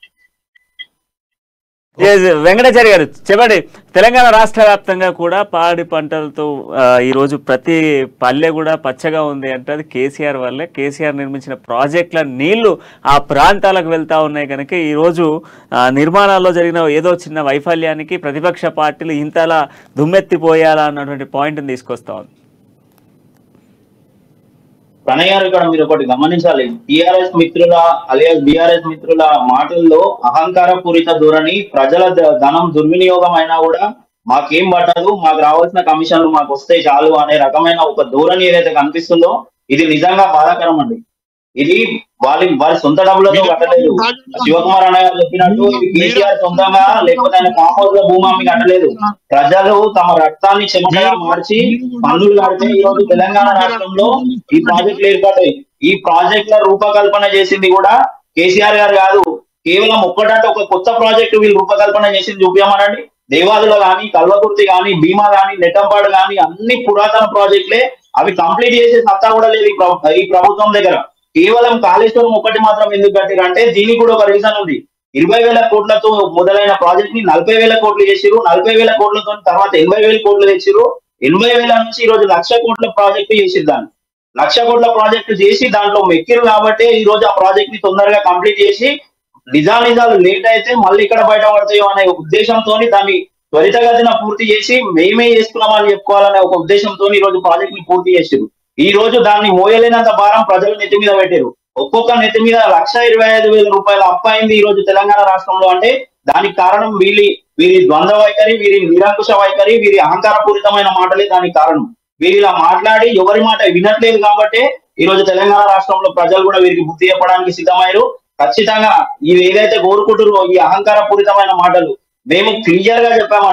Yes, వెంకటాచారి గారు చెప్పండి తెలంగాణ రాష్ట్ర వ్యాప్తంగా కూడా పాడి పంటలతో ఆ, ఈ రోజు ప్రతి పల్లె కూడా పచ్చగా ఉంది అంటే అది కేసీఆర్ వల్లే కేసీఆర్ నిర్మించిన ప్రాజెక్టుల నీళ్లు ఆ ప్రాంతాలకు వెళ్తా ఉన్నాయి కనుక ఈ రోజు ఆ, నిర్మాణాల్లో జరిగిన ఏదో చిన్న వైఫల్యానికి ప్రతిపక్ష పార్టీలు ఇంతలా దుమ్మెత్తిపోయాలా అన్నటువంటి పాయింట్ని తీసుకొస్తా ఉంది ప్రణయ్ గారు ఇక్కడ మీరు ఒకటి గమనించాలి టిఆర్ఎస్ మిత్రుల అలియాస్ బిఆర్ఎస్ మిత్రుల మాటల్లో అహంకార పూరిత ధోరణి ప్రజల ద- ధనం దుర్వినియోగం అయినా కూడా మాకేం పట్టదు మాకు రావాల్సిన కమిషన్లు మాకు వస్తే చాలు అనే రకమైన ఒక ధోరణి ఏదైతే కనిపిస్తుందో ఇది నిజంగా బాధాకరం అండి ఇది వాళ్ళ వారి సొంత డబ్బులతో కట్టలేదు శివకుమార్ అన్న గారు చెప్పినట్టు ఇది కేసీఆర్ సొంతంగా లేకపోతే ఆయన కాంపౌండ్ లో భూమి అమ్మి కట్టలేదు ప్రజలు తమ రక్తాన్ని చెమటగా మార్చి పన్నులు కడితే ఈ రోజు తెలంగాణ రాష్ట్రంలో ఈ ప్రాజెక్టులు ఏర్పడ్డాయి ఈ ప్రాజెక్టుల రూపకల్పన చేసింది కూడా కేసీఆర్ గారు కాదు కేవలం ఒక్కటంటే ఒక కొత్త ప్రాజెక్టు వీళ్ళు రూపకల్పన చేసింది చూపించమనండి దేవాదులు కానీ కల్వకుర్తి కానీ భీమా కానీ నెట్టంపాడు కానీ అన్ని పురాతన ప్రాజెక్టులే అవి కంప్లీట్ చేసే సత్తా కూడా లేదు ఈ ప్ర- ఈ ప్రభుత్వం దగ్గర కేవలం కాళేశ్వరం ఒకటి మాత్రం ఎందుకు కట్టిరు అంటే దీనికి కూడా ఒక రీజన్ ఉంది ఇరవై వేల కోట్లతో మొదలైన ప్రాజెక్ట్ ని నలభై వేల కోట్లు చేసిరు నలభై వేల కోట్లతో తర్వాత ఎనభై వేల కోట్లు తెచ్చిరు ఎనభై వేల నుంచి ఈ రోజు లక్ష కోట్ల ప్రాజెక్టు చేసిరు దాన్ని లక్ష కోట్ల ప్రాజెక్టు చేసి దాంట్లో మెక్కిరు కాబట్టి ఈ రోజు ఆ ప్రాజెక్ట్ ని తొందరగా కంప్లీట్ చేసి నిజాలు నిజాలు లేట్ అయితే మళ్ళీ ఇక్కడ బయటపడతాయో అనే ఉద్దేశంతో దాన్ని త్వరితగతిన పూర్తి చేసి మేమే చేసుకున్నామని చెప్పుకోవాలనే ఒక ఉద్దేశంతో ఈ రోజు ప్రాజెక్ట్ ని పూర్తి చేసారు ఈ రోజు దాన్ని మోయలేనంత భారం ప్రజలు నెత్తి మీద పెట్టారు ఒక్కొక్క నెత్తి మీద లక్ష ఇరవై ఐదు వేల రూపాయలు అప్పు అయింది ఈ రోజు తెలంగాణ రాష్ట్రంలో అంటే దానికి కారణం వీరి వీరి ద్వంద్వ వైఖరి వీరి నిరంకుశ వైఖరి వీరి అహంకారపూరితమైన మాటలే దానికి కారణం వీరు ఇలా మాట్లాడి ఎవరి మాట వినట్లేదు కాబట్టి ఈ రోజు తెలంగాణ రాష్ట్రంలో ప్రజలు కూడా వీరికి బుద్ధి చెప్పడానికి సిద్ధమయ్యారు ఖచ్చితంగా ఇది ఏదైతే కోరుకుంటారో ఈ అహంకారపూరితమైన మాటలు మేము క్లియర్ గా చెప్పామండి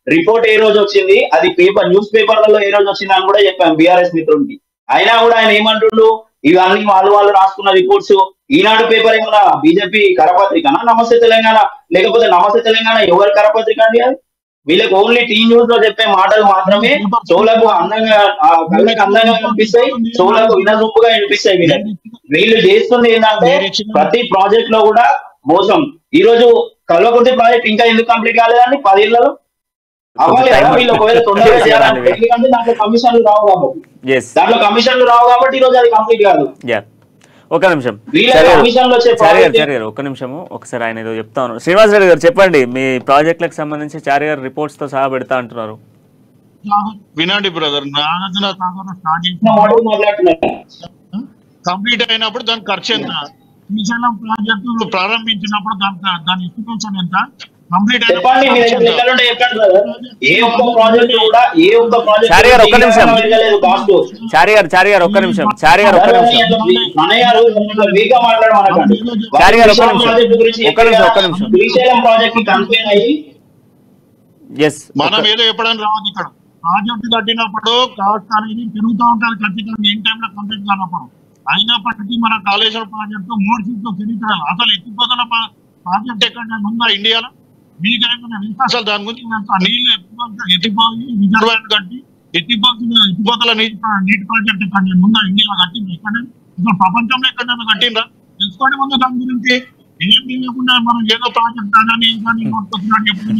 రిపోర్ట్ ఏ రోజు వచ్చింది అది పేపర్ న్యూస్ పేపర్లలో ఏ రోజు వచ్చింది అని కూడా చెప్పాను బీఆర్ఎస్ మిత్రుడికి అయినా కూడా ఆయన ఏమంటుండు ఇవన్నీ వాళ్ళు వాళ్ళు రాసుకున్న రిపోర్ట్స్ ఈనాడు పేపర్ ఏమన్నా బీజేపీ కరపత్రికనా నమస్తే తెలంగాణ లేకపోతే నమస్తే తెలంగాణ ఎవరి కరపత్రిక అండి అది వీళ్ళకి ఓన్లీ టీ న్యూస్ లో చెప్పే మాటలు మాత్రమే చెవులకు అందంగా ఆ, కళ్ళకి అందంగా కనిపిస్తాయి చెవులకు వినసొంపుగా వినిపిస్తాయి వీళ్ళకి వీళ్ళు చేస్తుంది ఏంటంటే ప్రతి ప్రాజెక్ట్ లో కూడా మోసం ఈ రోజు కల్వకుర్తి ప్రాజెక్ట్ ఇంకా ఎందుకు కంప్లీట్ కాలేదండి పదేళ్లలో అవ్వాలి కదా వీళ్ళు ఒకవేళ తొందరగా చేయాలంటే ఎందుకంటే దాంట్లో కమిషన్లు రావు కాబట్టి ఎస్ దాంట్లో కమిషన్లు రావు కాబట్టి ఈ రోజు అది కంప్లీట్ కాదు యా ఒక నిమిషం వీళ్ళ సరే గారు. కమిషన్లు వచ్చే చారి గారు ప్రాజెక్ట్ చారి గారు ఒక్క నిమిషము ఒకసారి ఆయన ఏదో చెప్తా ఉన్నారు శ్రీనివాస్ రెడ్డి గారు చెప్పండి మీ ప్రాజెక్టులకు సంబంధించి చారి గారు రిపోర్ట్స్ తో సహా పెడతా అంటున్నారు వినండి బ్రదర్ నాగార్జున సాగర్ స్టార్ట్ చిన్న మాటలు మాట్లాడుతున్నారు కంప్లీట్ అయినప్పుడు దాని ఖర్చు ఎంత శ్రీశైలం ప్రాజెక్టు ప్రారంభించినప్పుడు దాని దాని ఎస్టిమేషన్ ఎంత కంప్లీట్ చెప్పండి మీ దగ్గర లెక్కలు ఉంటే చెప్పండి brother. ఏ ఒక్క ప్రాజెక్ట్ కూడా ఏ ఒక్క ప్రాజెక్ట్ చారి గారు, ఒక్క నిమిషం. కాస్ట్ చారి గారు చారి గారు ఒక్క నిమిషం చారి గారు ఒక్క నిమిషం అన్నయ్య గారు వీక్ గా మాట్లాడమనకండి చారి గారు, ఒక్క శ్రీశైలం నిమిషం. ప్రాజెక్ట్ గురించి ఒక్క నిమిషం, ఒక్క నిమిషం. శ్రీశైలం ప్రాజెక్ట్ కి కన్ఫైన్ అయ్యి ఎస్ మనం ఏదో చెప్పడానికి రావద్దు ఇక్కడ ప్రాజెక్ట్ కట్టినప్పుడు కాస్ట్ అనేది పెరుగుతూ ఉంటుంది ఖచ్చితంగా ఏం టైంలో కంప్లీట్ కానప్పుడు అయినప్పటికీ మన కాళేశ్వరం ప్రాజెక్టు మూడు సీట్లు చరిత్రలు అసలు ఎత్తిపోతల ప్రా- ప్రాజెక్ట్ ఎక్కడ ఉందా ఇండియాలో మీకు ఏమైనా తెలుసా అసలు దాని గురించి అంత నీళ్లు ఎత్తిపోత ఎత్తిపోయి రిజర్వాయర్ కట్టి ఎత్తిపోతున్న ఎత్తిపోతల నీటి ప్రా- నీటి ప్రాజెక్ట్ ఎక్కడ ఉందా ఇండియాలో కట్టింది ఎక్కడ అసలు ప్రపంచంలో ఎక్కడైనా కట్టిండ్రా తెలుసుకోండి ముందు దాని గురించి ఏం తెలియకుండా మనం ఏదో ప్రాజెక్ట్ అని కానీ కొట్టుకొచ్చినట్టు చెప్తుంది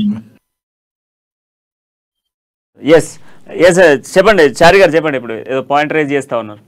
ఎస్ ఎస్ చెప్పండి చారి గారు చెప్పండి ఇప్పుడు ఏదో పాయింట్ రైజ్ చేస్తా ఉన్నారు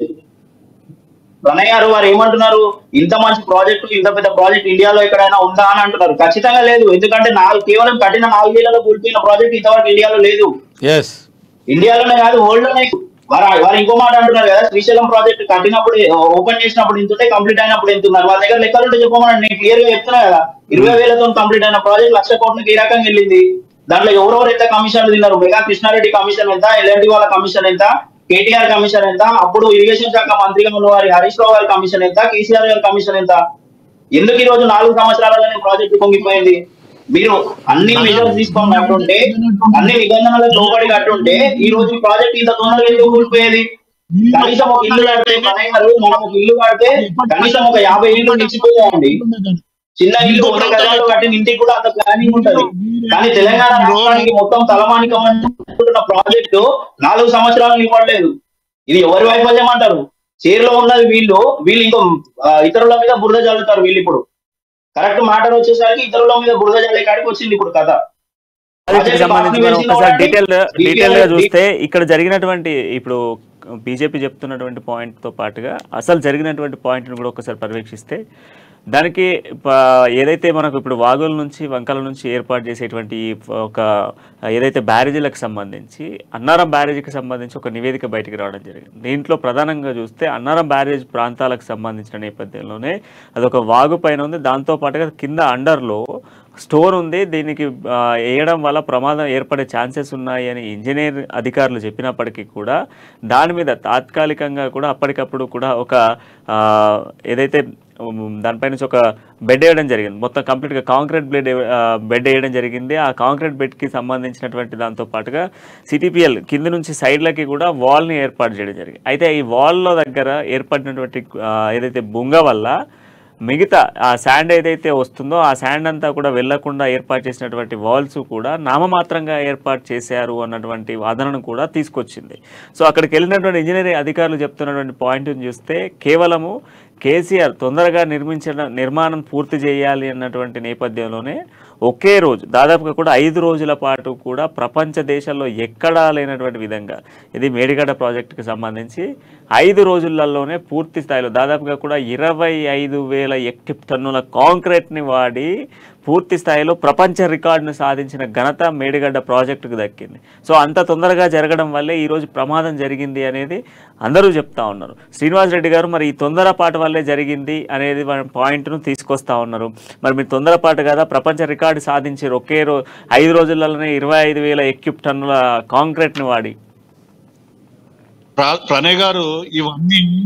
ప్రణయ్ గారు వారు ఏమంటున్నారు ఇంత మంచి ప్రాజెక్ట్ ఇంత పెద్ద ప్రాజెక్ట్ ఇండియాలో ఎక్కడైనా ఉందా అని అంటున్నారు ఖచ్చితంగా లేదు ఎందుకంటే నాలుగు కేవలం కట్టిన నాలుగేళ్లలో కూలిపోయిన ప్రాజెక్ట్ ఇంతవరకు ఇండియాలో లేదు ఎస్ ఇండియాలోనే కాదు వరల్డ్ లోనే వారు వారు ఇంకో మాట అంటున్నారు కదా శ్రీశైలం ప్రాజెక్ట్ కట్టినప్పుడు ఓపెన్ చేసినప్పుడు ఇంత కంప్లీట్ అయినప్పుడు ఎంత ఉన్నారు వాళ్ళ దగ్గర లెక్కలు ఉంటే చెప్పమని నేను క్లియర్ గా చెప్తున్నా కదా ఇరవై వేలతో కంప్లీట్ అయిన ప్రాజెక్ట్ లక్ష కోట్లకి ఏ రకంగా వెళ్ళింది దాంట్లో ఎవరెవరు ఎంత కమిషన్లు తిన్నారు మెగా కృష్ణారెడ్డి కమిషన్ ఎంత ఎల్ఎన్టీ వాళ్ళ కమిషన్ ఎంత కేటీఆర్ కమిషన్ ఎంత అప్పుడు ఇరిగేషన్ శాఖ మంత్రిగా ఉన్న వారి హరీష్ రావు గారి కమిషన్ ఎంత కేసీఆర్ గారి కమిషన్ ఎంత ఎందుకు ఈ రోజు నాలుగు సంవత్సరాలలోనే ప్రాజెక్ట్ పొంగిపోయింది మీరు అన్ని మెజర్స్ తీసుకొని కట్టుంటే అన్ని నిబంధనలకు లోబడి కట్టుంటే ఈ రోజు ఈ ప్రాజెక్ట్ ఇంత తొందరగా ఎందుకు కూలిపోయేది కనీసం ఒక ఇల్లు కడితే మనయ్య గారు మనం ఒక ఇల్లు కడితే కనీసం ఒక యాభై ఇల్లు నిలిచిపోతాయండి చిన్న ఇల్లు వంద గజాలు కట్టిన ఇంటికి కూడా అంత ప్లానింగ్ ఉంటది కానీ తెలంగాణ రాష్ట్రానికి మొత్తం తలమానికం అనుకుంటున్న ప్రాజెక్టు నాలుగు సంవత్సరాలు ఇవ్వట్లేదు ఇది ఎవరి వైఫల్యం అంటారు చీరలో ఉన్నది వీళ్ళు వీళ్ళు ఇంకో ఆ, ఇతరుల మీద బురద చల్లుతారు వీళ్ళు ఇప్పుడు కరెక్ట్ మ్యాటర్ వచ్చేసరికి ఇతరుల మీద బురద చల్లే కాడికి వచ్చింది ఇప్పుడు కథ ప్రాజెక్ట్ సంబంధించి మనం ఒకసారి డీటెయిల్ డీటెయిల్ గా చూస్తే ఇక్కడ జరిగినటువంటి ఇప్పుడు బీజేపీ చెప్తున్నటువంటి పాయింట్ తో పాటుగా అసలు జరిగినటువంటి పాయింట్ ని కూడా ఒకసారి పర్యవేక్షిస్తే దానికి ప- ఏదైతే మనకు ఇప్పుడు వాగుల నుంచి వంకల నుంచి ఏర్పాటు చేసేటువంటి ఈ ఒక ఏదైతే బ్యారేజీలకు సంబంధించి అన్నారం బ్యారేజీకి సంబంధించి ఒక నివేదిక బయటికి రావడం జరిగింది దీంట్లో ప్రధానంగా చూస్తే అన్నారం బ్యారేజ్ ప్రాంతాలకు సంబంధించిన నేపథ్యంలోనే అదొక వాగు పైన ఉంది దాంతో పాటుగా కింద అండర్లో స్టోర్ ఉంది దీనికి ఆ, వేయడం వల్ల ప్రమాదం ఏర్పడే ఛాన్సెస్ ఉన్నాయి అని ఇంజనీర్ అధికారులు చెప్పినప్పటికీ కూడా దాని మీద తాత్కాలికంగా కూడా అప్పటికప్పుడు కూడా ఒక ఆ, ఏదైతే ఉమ్, దానిపై నుంచి ఒక బెడ్ వేయడం జరిగింది మొత్తం కంప్లీట్గా కాంక్రీట్ బ్లెడ్ బెడ్ వేయడం జరిగింది ఆ కాంక్రీట్ బెడ్కి సంబంధించినటువంటి దాంతో పాటుగా సిటీపీఎల్ కింద నుంచి సైడ్లకి కూడా వాల్ని ఏర్పాటు చేయడం జరిగింది అయితే ఈ వాల్లో దగ్గర ఏర్పడినటువంటి ఆ, ఏదైతే బుంగ వల్ల మిగతా ఆ శాండ్ ఏదైతే వస్తుందో ఆ శాండ్ అంతా కూడా వెళ్లకుండా ఏర్పాటు చేసినటువంటి వాల్స్ కూడా నామమాత్రంగా ఏర్పాటు చేశారు అన్నటువంటి వాదనను కూడా తీసుకొచ్చింది సో అక్కడికి వెళ్ళినటువంటి ఇంజనీరింగ్ అధికారులు చెప్తున్నటువంటి పాయింట్ని చూస్తే కేవలము కేసీఆర్ తొందరగా నిర్మించిన నిర్మాణం పూర్తి చేయాలి అన్నటువంటి నేపథ్యంలోనే ఒకే రోజు దాదాపుగా కూడా ఐదు రోజుల పాటు కూడా ప్రపంచ దేశాల్లో ఎక్కడా లేనటువంటి విధంగా ఇది మేడిగడ్డ ప్రాజెక్టుకి సంబంధించి ఐదు రోజులలోనే పూర్తి స్థాయిలో దాదాపుగా కూడా ఇరవై ఐదు వేల ఎక్టిప్ టన్నుల కాంక్రీట్ని వాడి పూర్తి స్థాయిలో ప్రపంచ రికార్డును సాధించిన ఘనత మేడిగడ్డ ప్రాజెక్టుకు దక్కింది సో అంత తొందరగా జరగడం వల్లే ఈరోజు ప్రమాదం జరిగింది అనేది అందరూ చెప్తా ఉన్నారు శ్రీనివాస్ రెడ్డి గారు మరి ఈ తొందరపాటు వల్లే జరిగింది అనేది మన పాయింట్ను తీసుకొస్తా ఉన్నారు మరి మీరు తొందరపాటు కదా ప్రపంచ రికార్డు సాధించారు ఒకే రో ఐదు రోజులలోనే ఇరవై ఐదు వేల ఎక్విప్ టన్నుల కాంక్రీట్ని వాడి ప్ర- ప్రణయ్ గారు ఇవన్నీ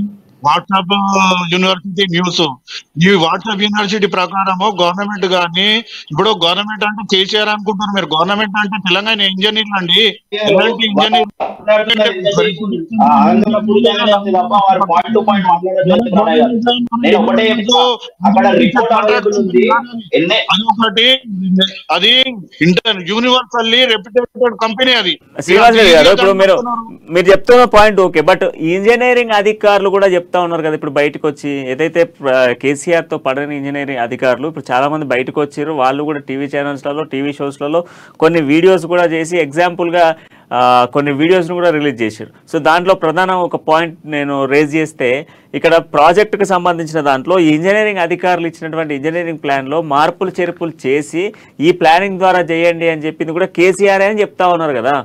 వాట్సాప్ యూనివర్సిటీ న్యూస్ ఈ వాట్సాప్ యూనివర్సిటీ ప్రకారము గవర్నమెంట్ గాని ఇప్పుడు గవర్నమెంట్ అంటే కేసీఆర్ అనుకుంటున్నారు మీరు గవర్నమెంట్ అంటే తెలంగాణ ఇంజనీర్లు అండి ఎలాంటి ఇంజనీర్ ఆ ఆందోళన పూర్తిగానే ఉంది తప్ప వారు పాయింట్ టు పాయింట్ మాట్లాడట్లేదు ప్రణయ్ గారు. నేను ఒకటే చెప్తున్నా అక్కడ రిపోర్ట్ అవైలబుల్ ఉంది ఎన్నే అది ఒకటి అది ఇంటర్ యూనివర్సల్లీ రెప్యుటేటెడ్ కంపెనీ అది శ్రీనివాస్ రెడ్డి గారు ఇప్పుడు మీరు మీరు చెప్తున్న పాయింట్ ఓకే బట్ ఇంజనీరింగ్ అధికారులు కూడా చెప్తా ఉన్నారు కదా ఇప్పుడు బయటకు వచ్చి ఏదైతే కేసీఆర్ తో పడని ఇంజనీరింగ్ అధికారులు ఇప్పుడు చాలా మంది బయటకు వచ్చారు వాళ్ళు కూడా టీవీ ఛానల్స్లలో టీవీ షోస్లలో కొన్ని వీడియోస్ కూడా చేసి ఎగ్జాంపుల్ గా ఆ, కొన్ని వీడియోస్ను కూడా రిలీజ్ చేశారు సో దాంట్లో ప్రధాన ఒక పాయింట్ నేను రేజ్ చేస్తే ఇక్కడ ప్రాజెక్టుకు సంబంధించిన దాంట్లో ఈ ఇంజనీరింగ్ అధికారులు ఇచ్చినటువంటి ఇంజనీరింగ్ ప్లాన్లో మార్పులు చేర్పులు చేసి ఈ ప్లానింగ్ ద్వారా చేయండి అని చెప్పింది కూడా కేసీఆర్ అని చెప్తా ఉన్నారు కదా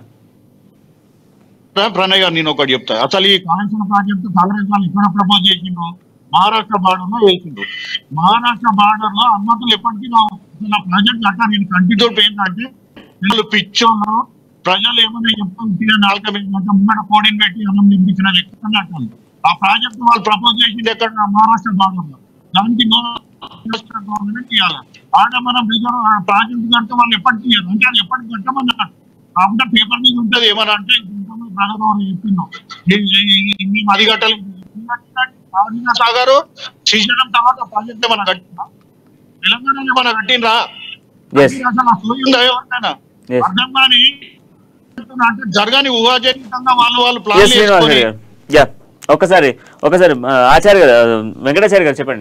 ప్రణయ్ గారు నేను ఒకటి చెప్తా అసలు ఈ కాళేశ్వరం ప్రాజెక్ట్ కాంగ్రెస్ వాళ్ళు ఇక్కడ ప్రపోజ్ చేసిండ్రు మహారాష్ట్ర బార్డర్ లో వేసిండ్రు మహారాష్ట్ర బార్డర్ లో అనుమతులు ఎప్పటికీ నా ప్రాజెక్ట్ అంటా నేను కంటితో ఏంటంటే వీళ్ళు పిచ్చోళ్ళు ప్రజలు ఏమన్నా చెప్తాను నాలుక ఏంటంటే ముంగడ కోడిని పెట్టి అన్నం నింపించిన లెక్క అంటాను ఆ ప్రాజెక్ట్ వాళ్ళు ప్రపోజ్ చేసింది ఎక్కడ నా మహారాష్ట్ర బార్డర్ లో దానికి నో మహారాష్ట్ర గవర్నమెంట్ ఇవ్వాలి ఆడ మనం రిజర్వ్ ప్రాజెక్ట్ కడితే వాళ్ళు ఎప్పటికీ ఇవ్వరు అంటే అది ఎప్పటికి కట్టమన్నారు కాకపోతే పేపర్ మీద ఉంటది ఏమని అంటే బ్రదర్ ఎవరు చెప్పిండు ఈ- ఈ- ఈ- మేము అది కట్టాలి నాగార్జున సాగర్ శ్రీశైలం తర్వాత ప్రాజెక్ట్ ఏమైనా కట్టినా తెలంగాణలో ఏమైనా కట్టినరా Yes. అసలు ఆ సోయి ఉందా ఎవరికైనా Yes. అర్థం కాని అంటే జరగని ఊహాజనితంగా వాళ్ళు వాళ్ళు ఎస్ ప్లాన్ శ్రీనివాస్ చేసుకొని రెడ్డి గారు యా ఒకసారి ఒకసారి ఆ, ఆచార్య గారు వెంకటాచార్య గారు చెప్పండి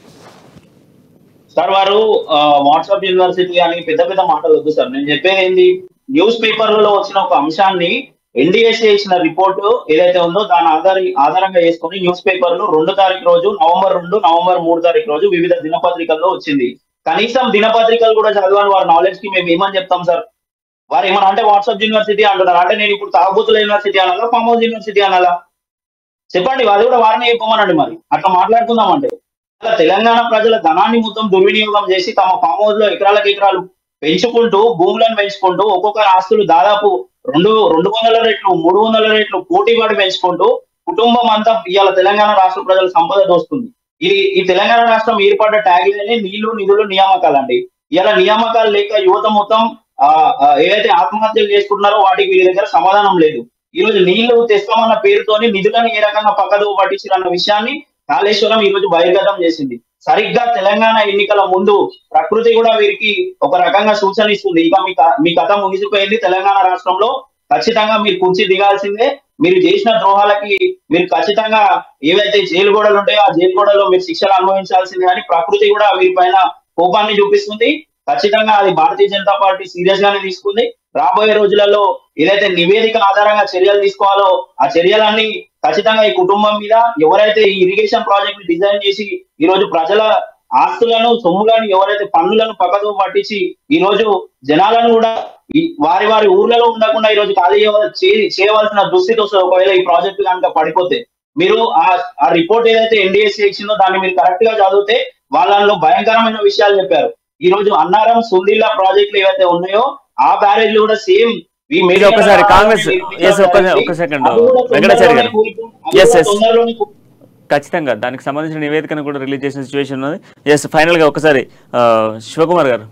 సార్ వారు వాట్సాప్ యూనివర్సిటీ అని పెద్ద పెద్ద మాటలు వద్దు సార్ నేను చెప్పేది ఏంది న్యూస్ పేపర్లలో వచ్చిన ఒక అంశాన్ని ఎన్డీఎస్ఏ ఇచ్చిన రిపోర్ట్ ఏదైతే ఉందో దాని ఆధారి ఆధారంగా చేసుకుని న్యూస్ పేపర్లు రెండు తారీఖు రోజు నవంబర్ రెండు నవంబర్ మూడు తారీఖు రోజు వివిధ దినపత్రికల్లో వచ్చింది కనీసం దినపత్రికలు కూడా చదవని వారి నాలెడ్జ్ కి మేము ఏమని చెప్తాం సార్ వారు ఏమన్నా అంటే వాట్సాప్ యూనివర్సిటీ అంటున్నారు అంటే నేను ఇప్పుడు తాగుబోతుల యూనివర్సిటీ అనాలా ఫామ్ హౌస్ యూనివర్సిటీ అనాలా చెప్పండి అది కూడా వారిని చెప్పమనండి మరి అట్లా మాట్లాడుకుందామంటే అలా తెలంగాణ ప్రజల ధనాన్ని మొత్తం దుర్వినియోగం చేసి తమ ఫామ్ హౌస్ లో ఎకరాలకు ఎకరాలు పెంచుకుంటూ భూములను పెంచుకుంటూ ఒక్కొక్క ఆస్తులు దాదాపు రెండు రెండు వందల రెట్లు మూడు వందల రెట్లు పోటీ పడి పెంచుకుంటూ కుటుంబం అంతా ఇవాళ తెలంగాణ రాష్ట్ర ప్రజల సంపద దోస్తుంది ఇది ఈ తెలంగాణ రాష్ట్రం ఏర్పడ్డ ట్యాగ్ నీళ్లు నిధులు నియామకాలు అండి ఇలా నియామకాలు లేక యువత మొత్తం ఆ ఆ, ఏదైతే ఆత్మహత్యలు చేసుకుంటున్నారో వాటికి వీరి దగ్గర సమాధానం లేదు ఈ రోజు నీళ్లు తెస్తామన్న పేరుతోని నిధులను ఏ రకంగా పక్కదో పట్టించారన్న విషయాన్ని కాళేశ్వరం ఈ రోజు బహిర్గతం చేసింది సరిగ్గా తెలంగాణ ఎన్నికల ముందు ప్రకృతి కూడా వీరికి ఒక రకంగా సూచన ఇస్తుంది ఇక మీ క- మీ కథ ముగిసిపోయింది తెలంగాణ రాష్ట్రంలో ఖచ్చితంగా మీరు కుర్చీ దిగాల్సిందే మీరు చేసిన ద్రోహాలకి మీరు ఖచ్చితంగా ఏవైతే జైలు గోడలు ఉంటాయో ఆ జైలు గోడలో మీరు శిక్షలు అనుభవించాల్సిందే అని ప్రకృతి కూడా వీరి పైన కోపాన్ని చూపిస్తుంది ఖచ్చితంగా అది భారతీయ జనతా పార్టీ సీరియస్ గానే తీసుకుంది రాబోయే రోజులలో ఏదైతే నివేదిక ఆధారంగా చర్యలు తీసుకోవాలో ఆ చర్యలన్నీ ఖచ్చితంగా ఈ కుటుంబం మీద ఎవరైతే ఈ ఇరిగేషన్ ప్రాజెక్ట్ ని డిజైన్ చేసి ఈ రోజు ప్రజల ఆస్తులను సొమ్ములను ఎవరైతే పన్నులను పక్కతో పట్టించి ఈ రోజు జనాలను కూడా ఈ వారి వారి ఊర్లలో ఉండకుండా ఈ రోజు ఖాళీ చేయ- చే- చేయవలసిన దుస్థితి వస్తుంది ఒకవేళ ఈ ప్రాజెక్ట్ కనుక పడిపోతే మీరు ఆ ఆ రిపోర్ట్ ఏదైతే ఎన్డీఎస్సీ ఇచ్చిందో దాన్ని మీరు కరెక్ట్ గా చదివితే వాళ్ళలో భయంకరమైన విషయాలు చెప్పారు ఈ రోజు అన్నారం సుందిల్లా ప్రాజెక్టులు ఏవైతే ఉన్నాయో ఆ బ్యారేజ్లు కూడా సేమ్ ఈ ఇది మెటీరియల్ ఒకసారి ఆధారంగా కాంగ్రెస్ నిర్మించారు ఎస్ ఒక్క కాబట్టి ఒక్క సెకండ్ అది కూడా వెంకటాచార్య గారు తొందరలోనే కూలి- అది Yes, కూడా yes. తొందరలోనే కూ- ఖచ్చితంగా దానికి సంబంధించిన నివేదికను కూడా రిలీజ్ చేసిన సిచ్యువేషన్ ఉన్నది ఎస్ ఫైనల్గా ఒకసారి ఆ, శివకుమార్ గారు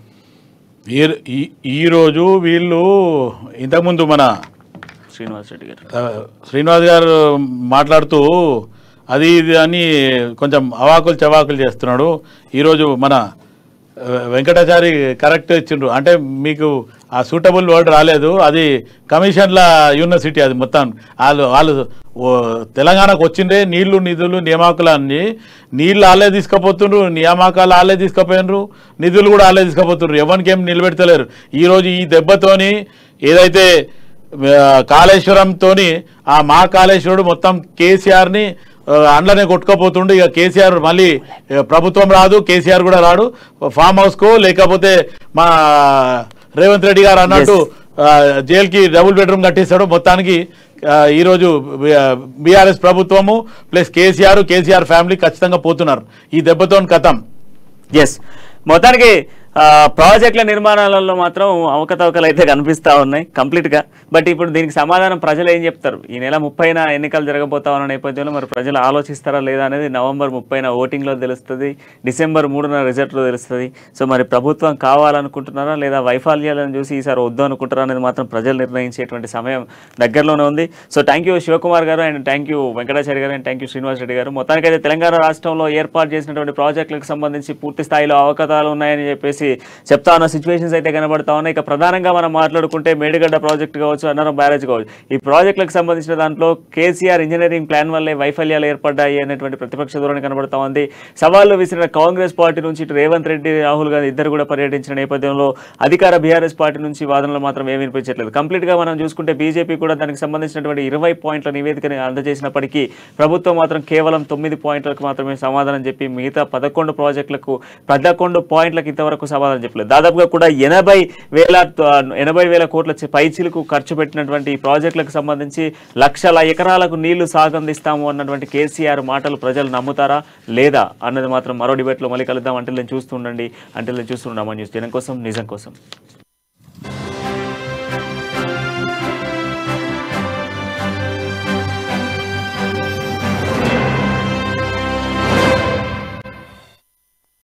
ఈ- ఈ- ఈరోజు వీళ్ళు ఇంతకుముందు మన శ్రీనివాస్ రెడ్డి గారు ఆ, శ్రీనివాస్ గారు మాట్లాడుతూ అది ఇది అని కొంచెం అవాకులు చవాకులు చేస్తున్నాడు ఈరోజు మన ఆ, వెంకటాచారి కరెక్ట్ ఇచ్చిండ్రు అంటే మీకు ఆ సూటబుల్ వర్డ్ రాలేదు అది కమిషన్ల యూనివర్సిటీ అది మొత్తం వాళ్ళు వాళ్ళు ఓ తెలంగాణకు వచ్చిందే నీళ్లు నిధులు నియామకాలు అన్ని నీళ్ళు వాళ్ళే తీసుకుపోతుండ్రు నియామకాలు వాళ్ళే తీసుకుపోయినరు నిధులు కూడా వాళ్ళే తీసుకుపోతుండ్రు ఎవరికి ఏం నిలబెడతలేరు ఈరోజు ఈ దెబ్బతోని ఏదైతే ఆ, కాళేశ్వరంతోని ఆ మా కాళేశ్వరుడు మొత్తం కేసీఆర్ని ఆ, అండ్లనే కొట్టుకపోతుండు ఇక కేసీఆర్ మళ్ళీ ఆ, ప్రభుత్వం రాదు కేసీఆర్ కూడా రాడు ఫామ్ హౌస్కో లేకపోతే మా రేవంత్ రెడ్డి గారు అన్నట్టు ఆ, జైలుకి డబుల్ బెడ్రూమ్ కట్టిస్తాడు మొత్తానికి ఆ, ఈరోజు బీఆర్ఎస్ ప్రభుత్వము ప్లస్ కేసీఆర్ కేసీఆర్ ఫ్యామిలీ ఖచ్చితంగా పోతున్నారు ఈ దెబ్బతో కథం ఎస్ మొత్తానికి ఆ, ప్రాజెక్టుల నిర్మాణాలలో మాత్రం అవకతవకలు అయితే కనిపిస్తూ ఉన్నాయి కంప్లీట్గా బట్ ఇప్పుడు దీనికి సమాధానం ప్రజలు ఏం చెప్తారు ఈ నెల ముప్పైన ఎన్నికలు జరగబోతా ఉన్న నేపథ్యంలో మరి ప్రజలు ఆలోచిస్తారా లేదా అనేది నవంబర్ ముప్పైన ఓటింగ్లో తెలుస్తుంది డిసెంబర్ మూడున రిజల్ట్లో తెలుస్తుంది సో మరి ప్రభుత్వం కావాలనుకుంటున్నారా లేదా వైఫల్యాలను చూసి ఈసారి వద్దు అనుకుంటారా అనేది మాత్రం ప్రజలు నిర్ణయించేటువంటి సమయం దగ్గరలోనే ఉంది సో థ్యాంక్ యూ శివకుమార్ గారు అండ్ థ్యాంక్ యూ వెంకటాచారి గారు and thank you Srinivas Reddy గారు మొత్తానికైతే తెలంగాణ రాష్ట్రంలో ఏర్పాటు చేసినటువంటి ప్రాజెక్టులకు సంబంధించి పూర్తి స్థాయిలో అవకతాలు ఉన్నాయని చెప్పేసి చెప్తా ఉన్న సిచ్యువేషన్స్ అయితే కనబడతా ఉన్నాయి ఇక ప్రధానంగా మనం మాట్లాడుకుంటే మేడిగడ్డ ప్రాజెక్ట్ కావచ్చు అన్నారం బ్యారేజ్ కావచ్చు ఈ ప్రాజెక్టులకు సంబంధించిన దాంట్లో కేసీఆర్ ఇంజనీరింగ్ ప్లాన్ వల్లే వైఫల్యాలు ఏర్పడ్డాయి అనేటువంటి ప్రతిపక్ష ధోరణి కనబడతా ఉంది సవాళ్లు విసిరిన కాంగ్రెస్ పార్టీ నుంచి ఇటు రేవంత్ రెడ్డి రాహుల్ గాంధీ ఇద్దరు కూడా పర్యటించిన నేపథ్యంలో అధికార బీఆర్ఎస్ పార్టీ నుంచి వాదనలు మాత్రం ఏమీ వినిపించట్లేదు కంప్లీట్ గా మనం చూసుకుంటే బీజేపీ కూడా దానికి సంబంధించినటువంటి ఇరవై పాయింట్ల నివేదికని అందజేసినప్పటికీ ప్రభుత్వం మాత్రం కేవలం తొమ్మిది పాయింట్లకు మాత్రమే సమాధానం చెప్పి మిగతా పదకొండు ప్రాజెక్టులకు పదకొండు పాయింట్లకు ఇంతవరకు సమాధానం చెప్పలేదు దాదాపుగా కూడా ఎనభై వేల ఎనభై వేల కోట్ల చి- పైచిలకు ఖర్చు పెట్టినటువంటి ఈ ప్రాజెక్టులకు సంబంధించి లక్షల ఎకరాలకు నీళ్లు సాగందిస్తాము అన్నటువంటి కేసీఆర్ మాటలు ప్రజలు నమ్ముతారా లేదా అన్నది మాత్రం మరో డిబేట్లో మళ్ళీ కలుద్దాం అంటే నేను చూస్తుండండి అంటే నేను చూస్తున్నాం న్యూస్ జనం కోసం నిజం కోసం